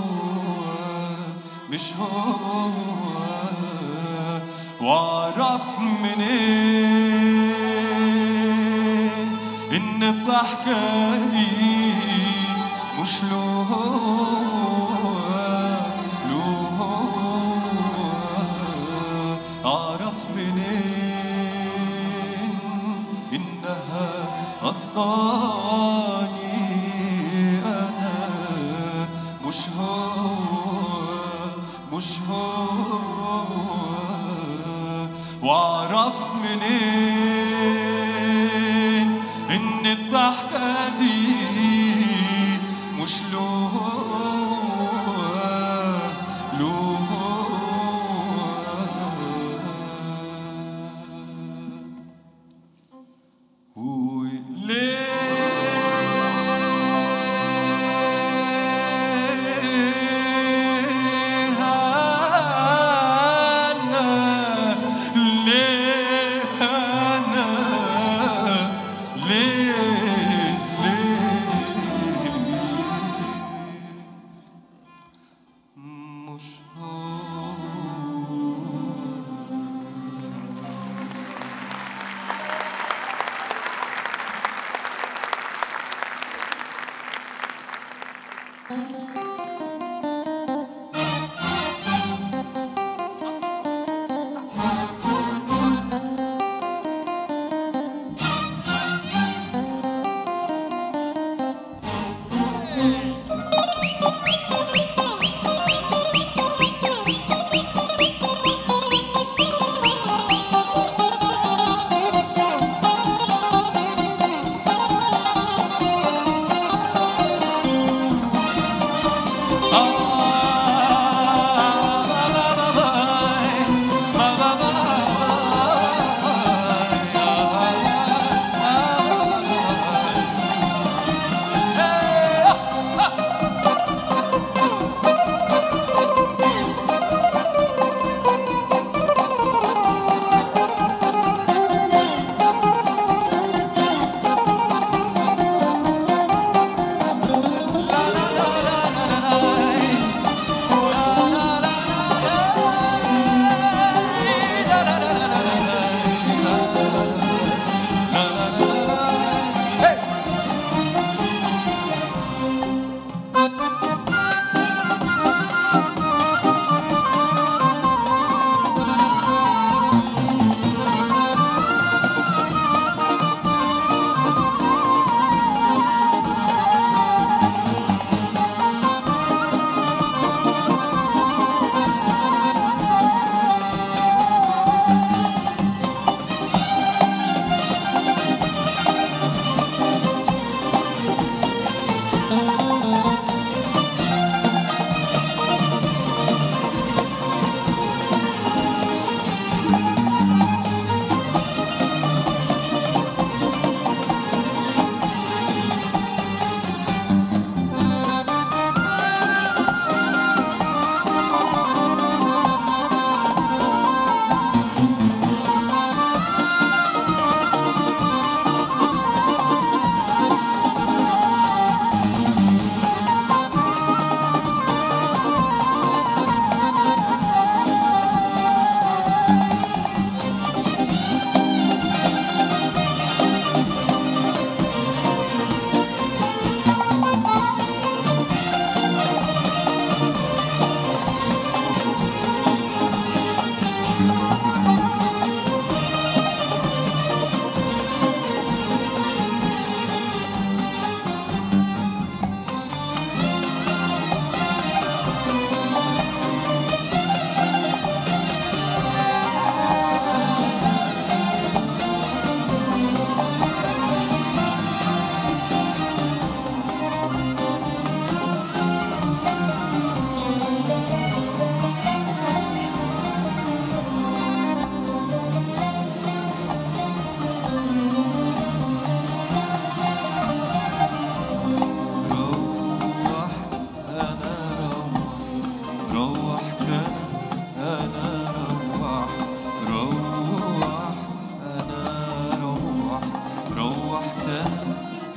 مش هو وأعرف منين إن الضحكة دي مش له هو له هو أعرف منين إنها قصداني أنا مش هو مش هو وأعرف منين إن الضحكة دي مش له له وليه أنا ليه أنا ليه ليه مش هو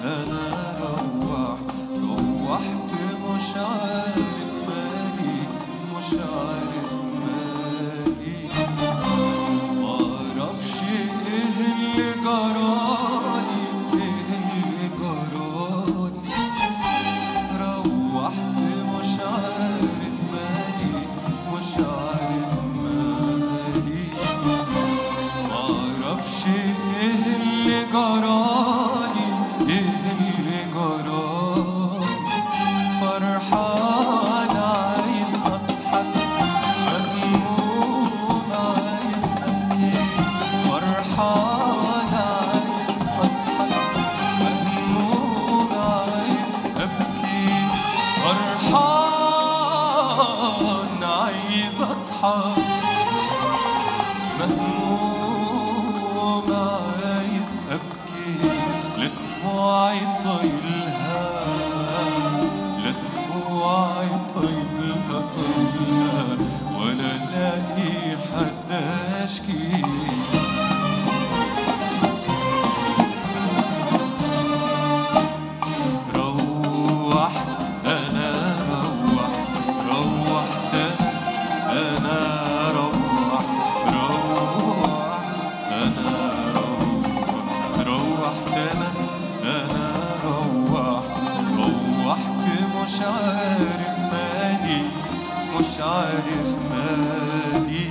أنا روحت روحت مش عارف مالي مش عارف مالي معرفش ايه اللي جرالي ايه اللي جرالي روحت مش عارف مالي مش عارف مالي معرفش ايه اللي جرالي ايه اللي جرالي فرحان عايز اضحك مهموم عايز ابكي فرحان عايز اضحك مهموم عايز ابكي فرحان عايز اضحك مهموم عايز ابكي لدموعي طايلها لدموعي طايلها طايلها ولا لاقي حد اشكي روحت انا روحت روحت انا روحت روحت انا روحت روحت انا انا روحت روحت مش عارف مالي مش عارف مالي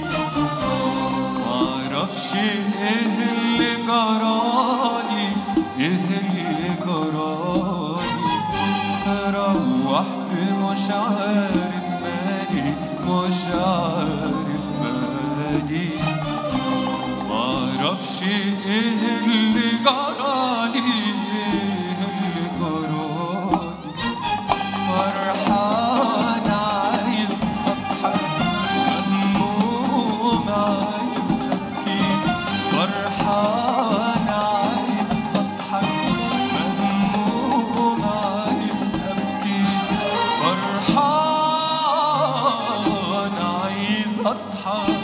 معرفش ايه اللي جرالي ايه اللي جرالي روحت مش عارف مالي مش عارف مالي معرفش ايه اللي جرالي ايه اللي جرالي فرحان عايز اضحك مهموم عايز ابكي فرحان عايز اضحك مهموم عايز ابكي فرحان عايز اضحك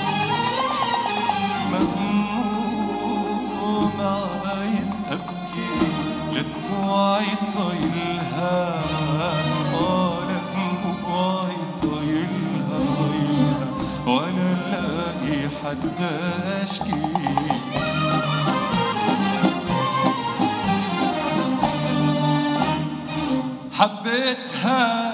مهموم عايز ابكي لدموعي طايلها اه لدموعي طايلها طايلها وانا الاقي حد اشكي حبيتها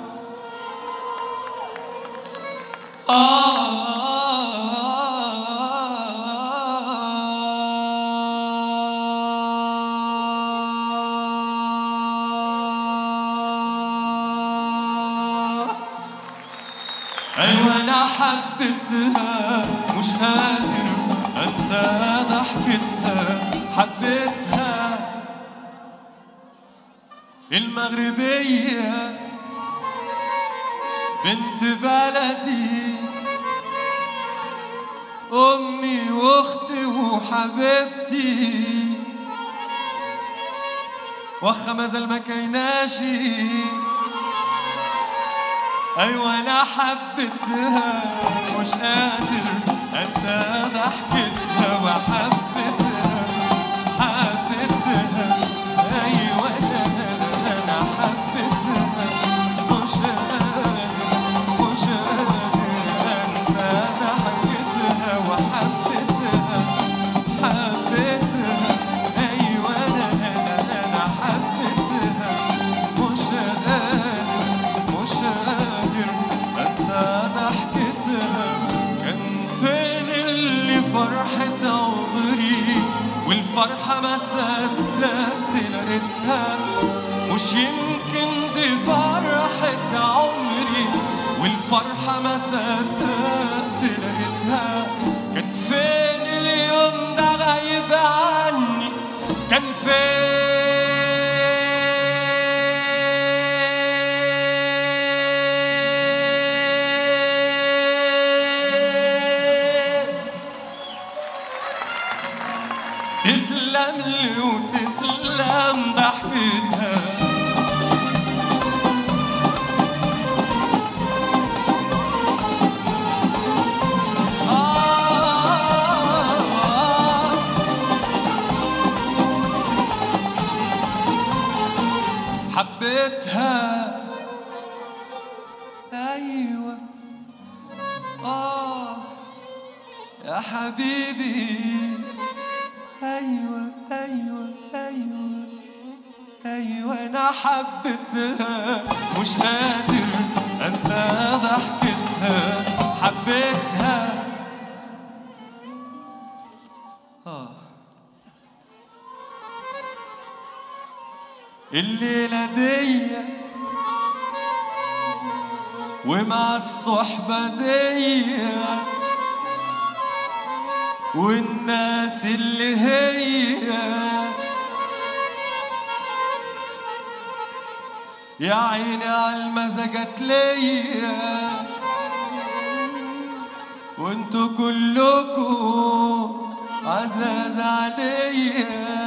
آه أيوة أنا حبيتها مش قادر أنسى ضحكتها حبيتها المغربية بنت بلدي أمي وأختي وحبيبتي وخ مازال ما كيناشي ايوه انا حبيتها مش قادر انسى ضحكتها وحبيتها حبيتها ايوه انا حبيتها مش قادر مش قادر انسى ضحكتها وحبيتها حبيتها ايوه انا انا حبيتها مش قادر مش قادر انسى ضحكتها كان فين اللي فرحة عمري والفرحة ما صدقت لقيتها مش يمكن دي فرحة عمري والفرحة ما صدقت لقيتها كان فين اليوم ده غايب عني كان فين تسلم لي وتسلم ضحكتها آه حبيتها ايوه اه يا حبيبي ايوه ايوه ايوه ايوه انا حبيتها مش قادر انسى ضحكتها حبيتها آه. الليلة دي ومع الصحبة دي والناس اللي هي يا عيني عالمزجت ليا وانتوا كلكم عزاز عليا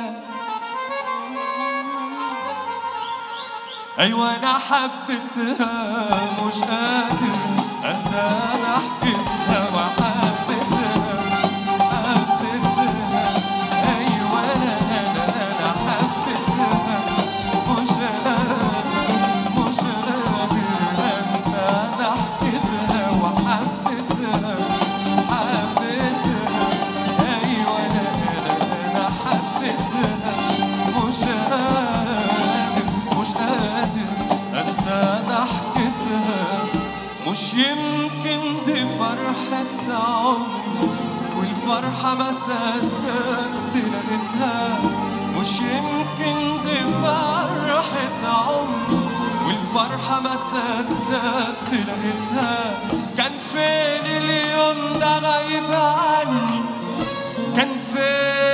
ايوه انا حبيتها مش قادر انسى ضحكتها وحبيتها حبيتها ايوه انا انا انا حبيتها مش قادر مش قادر انسى ضحكتها وحبيتها حبيتها ايوه انا انا انا حبيتها مش قادر مش قادر انسى ضحكتها مش يمكن دي فرحة عمري والفرحة ما صدقت لقيتها مش يمكن دي فرحة عمري والفرحة ما صدقت لقيتها كان فين اليوم ده غايب عني كان فين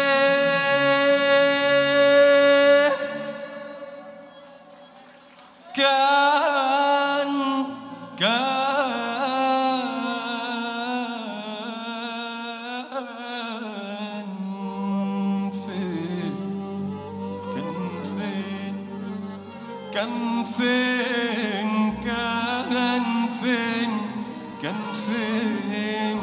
كان كان فين كان فين كان فين كان فين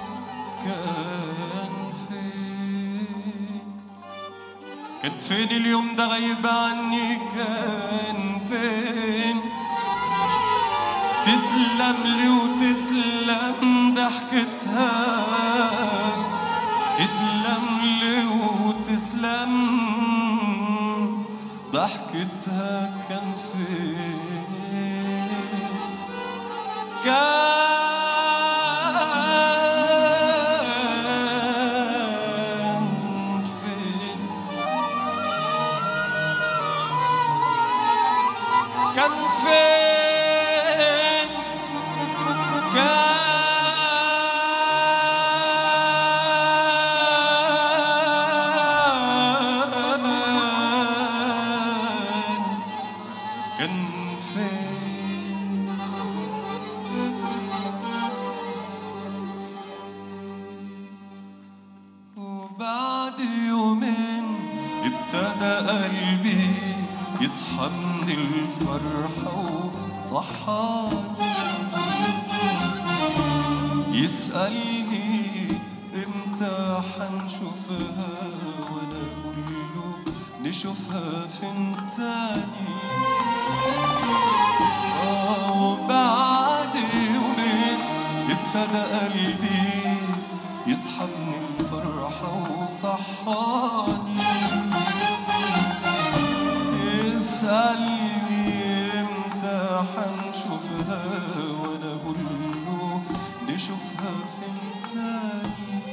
كان فين كان فين كان فين اليوم ده غايب عني كان فين تسلم لي وتسلم ضحكتها تسلم لي وتسلم ضحكتها كان فين كان فين كان فين كان كان فين وبعد يومين ابتدى قلبي يصحى من الفرحة وصحاني يسألني امتى حنشوفها وانا اقول له نشوفها فين تاني آه، وبعد يومين ابتدى قلبي يصحى من الفرحة وصحاني يسألني امتى حنشوفها وانا اقول له نشوفها فين تاني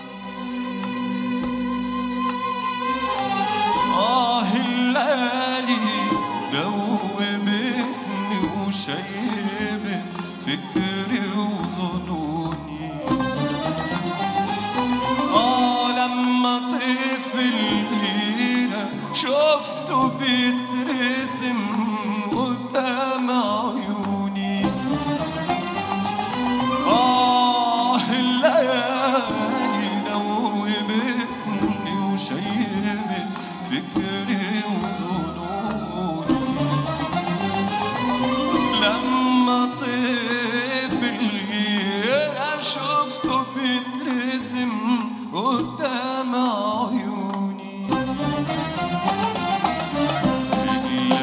آه الليالي دوبتني وشيبت فكري وظنوني آه لما طفل هنا شفته بيترسم قدام عيوني آه الليالي دوبتني وشيبت فكري وظنوني لما طفل غير شفته بيترسم قدام عيوني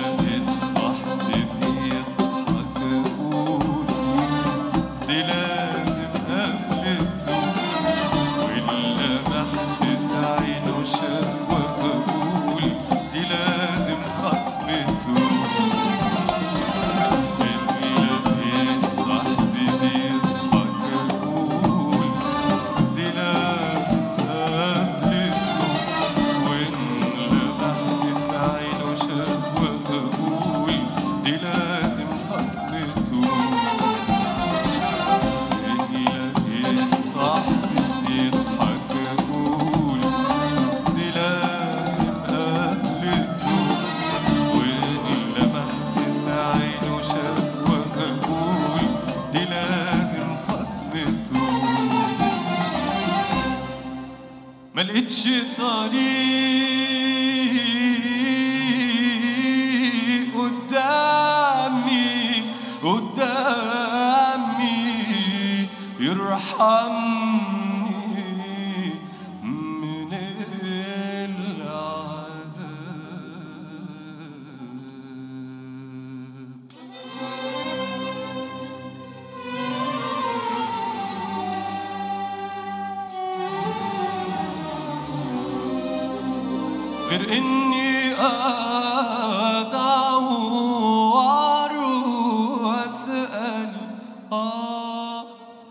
يرحمني من العذاب غير اني ادور واسال آه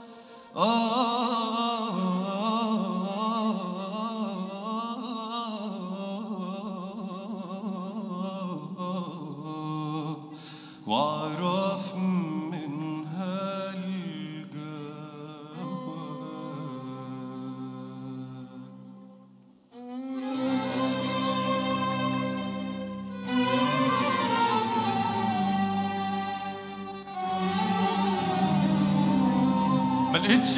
آه واعرف منها الجواب ما لقيتش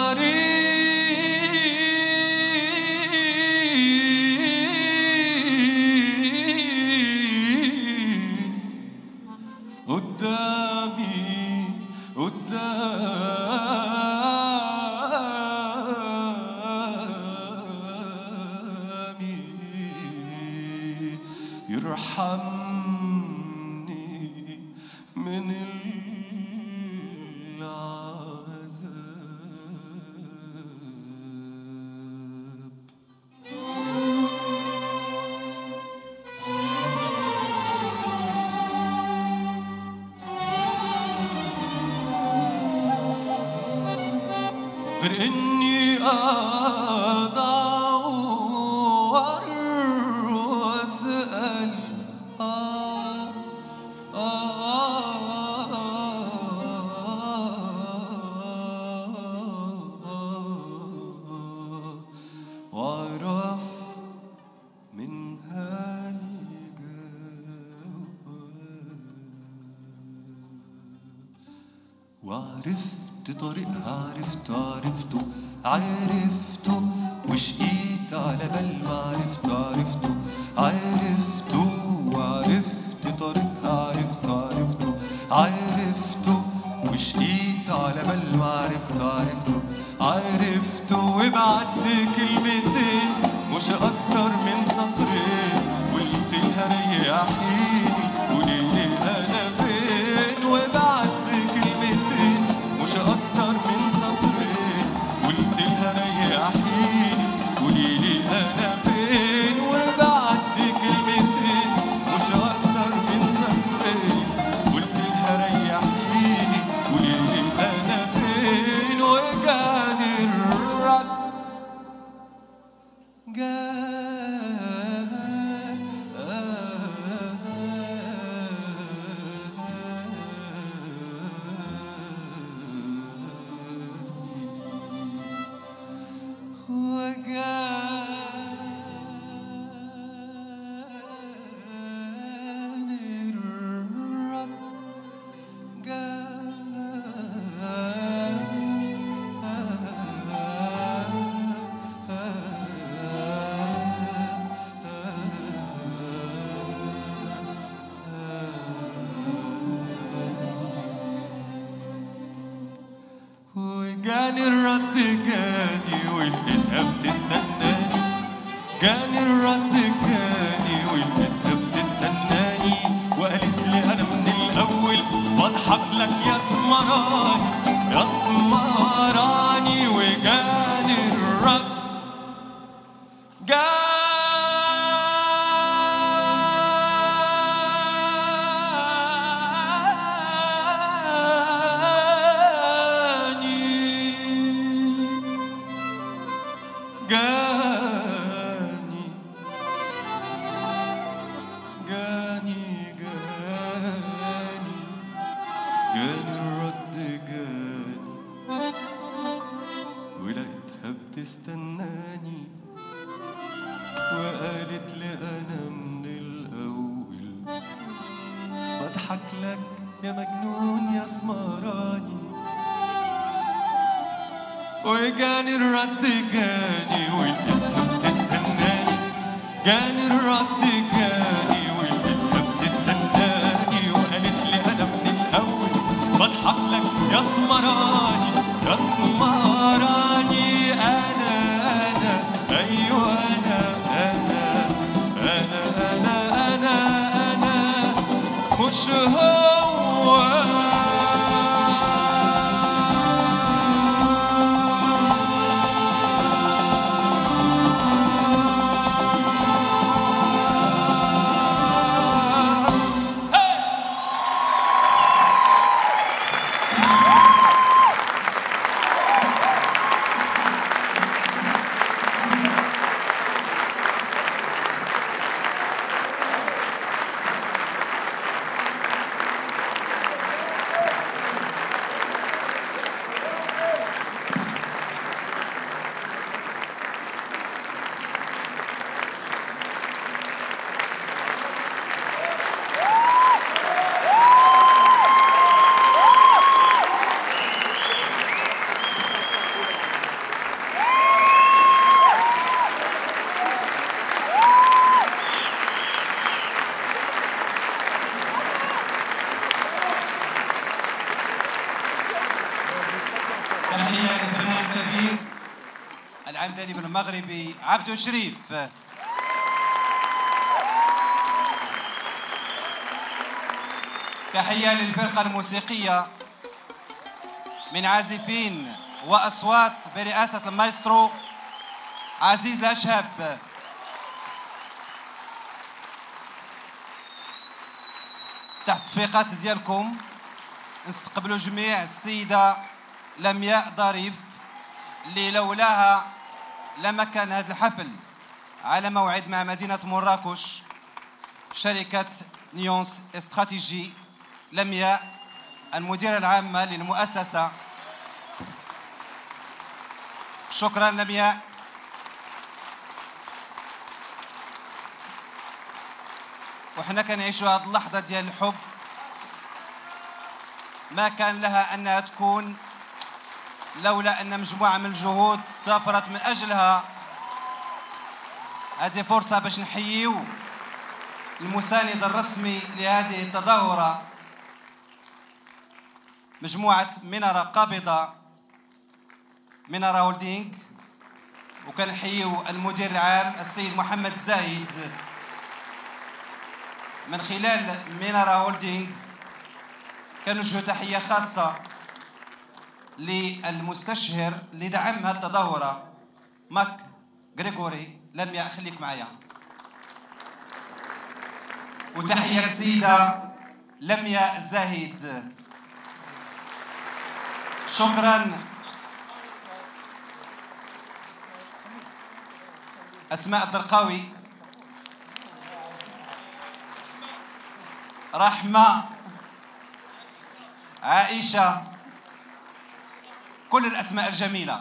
طريق قدامي قدامي يرحمني من العذاب غير اني ادور واسال آه آه واعرف منها الجواب وعرفت طريقها عرفته عرفته عرفته وشقيت على بال ما عرفته عرفته عرفته وعرفت طريقها عرفته عرفته عرفته وشقيت على بال ما عرفته عرفته عرفته وبعت كلمتين مش اكتر من سطرين قلت لها ريحيني قولي لي انا فين وبعت كلمتين مش اكتر من سطرين قلت لها ريحيني قولي لي انا فين وبعت كلمتين مش اكتر من سطرين قلت لها ريحيني قولي لي انا فين وجاني الرد وجاني الرد جاني ولقيتها بتستناني جاني الرد جاني ولقيتها بتستناني وقالت لي انا من الاول بضحك لك يا اسمراني يا اسمراني وجاني الرد جاني جاني جاني جاني جاني الرد جاني ولقيتها بتستناني وقالت لي انا من الاول بضحك لك يا مجنون يا سمراني وجاني الرد جاني ولقيتها بتستناني جاني الرد جاني ولقيتها بتستناني وقالت لي انا من الاول بضحك لك يا سمراني يا سمراني واش هو تحية للفنان الكبير العندليب المغربي عبدو شريف تحية للفرقة الموسيقية من عازفين وأصوات برئاسة المايسترو عزيز الأشهب تحت تصفيقات ديالكم نستقبلوا جميع السيدة لمياء ظريف اللي لولاها لما كان هذا الحفل على موعد مع مدينة مراكش شركة نيونس استراتيجي لمياء المديرة العامة للمؤسسة شكرا لمياء وحنا كنعيشوا هذه اللحظة ديال الحب ما كان لها أنها تكون لولا أن مجموعة من الجهود ضافرت من أجلها هذه فرصة باش نحييو المساند الرسمي لهذه التظاهرة مجموعة منرة قابضة منرة هولدينغ وكنحييو المدير العام السيد محمد زايد من خلال منرة هولدينغ كنوجه تحية خاصة للمستشهر اللي دعم هذه التظاهرة ماك غريغوري لم خليك معايا وتحية السيدة لميا الزاهد شكرا أسماء الدرقاوي رحمة عائشة كل الأسماء الجميلة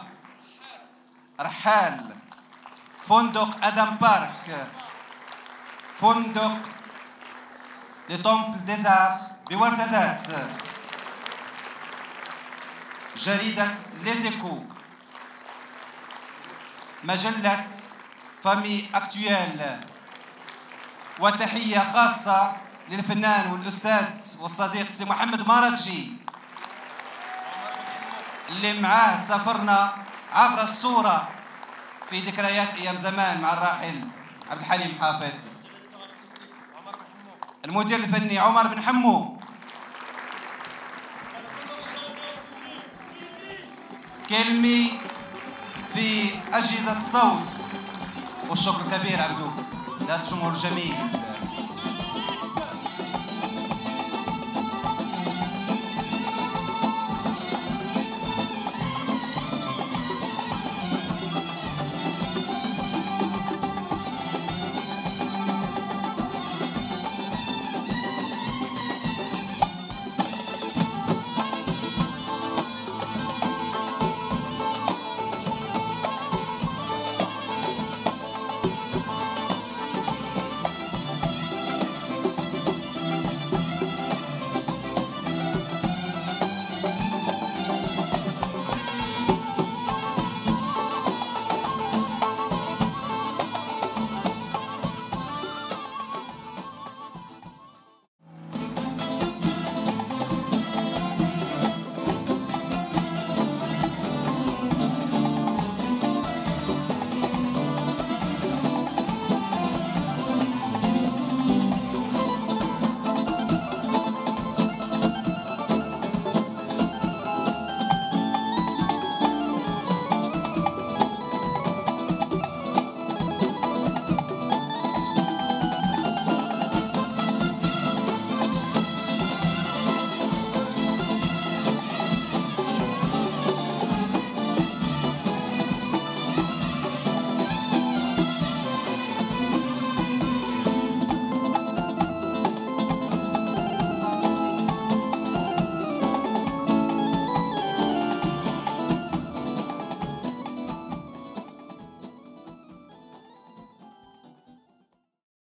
رحال فندق أدم بارك فندق لطومبل ديزار بورزازات جريدة ليزيكو مجلة فامي أكتويل وتحية خاصة للفنان والأستاذ والصديق سي محمد مارتجي اللي معاه سافرنا عبر الصورة في ذكريات أيام زمان مع الراحل عبد الحليم حافظ المدير الفني عمر بن حمو كلمي في أجهزة الصوت والشكر كبير عبدو لهذا الجمهور الجميل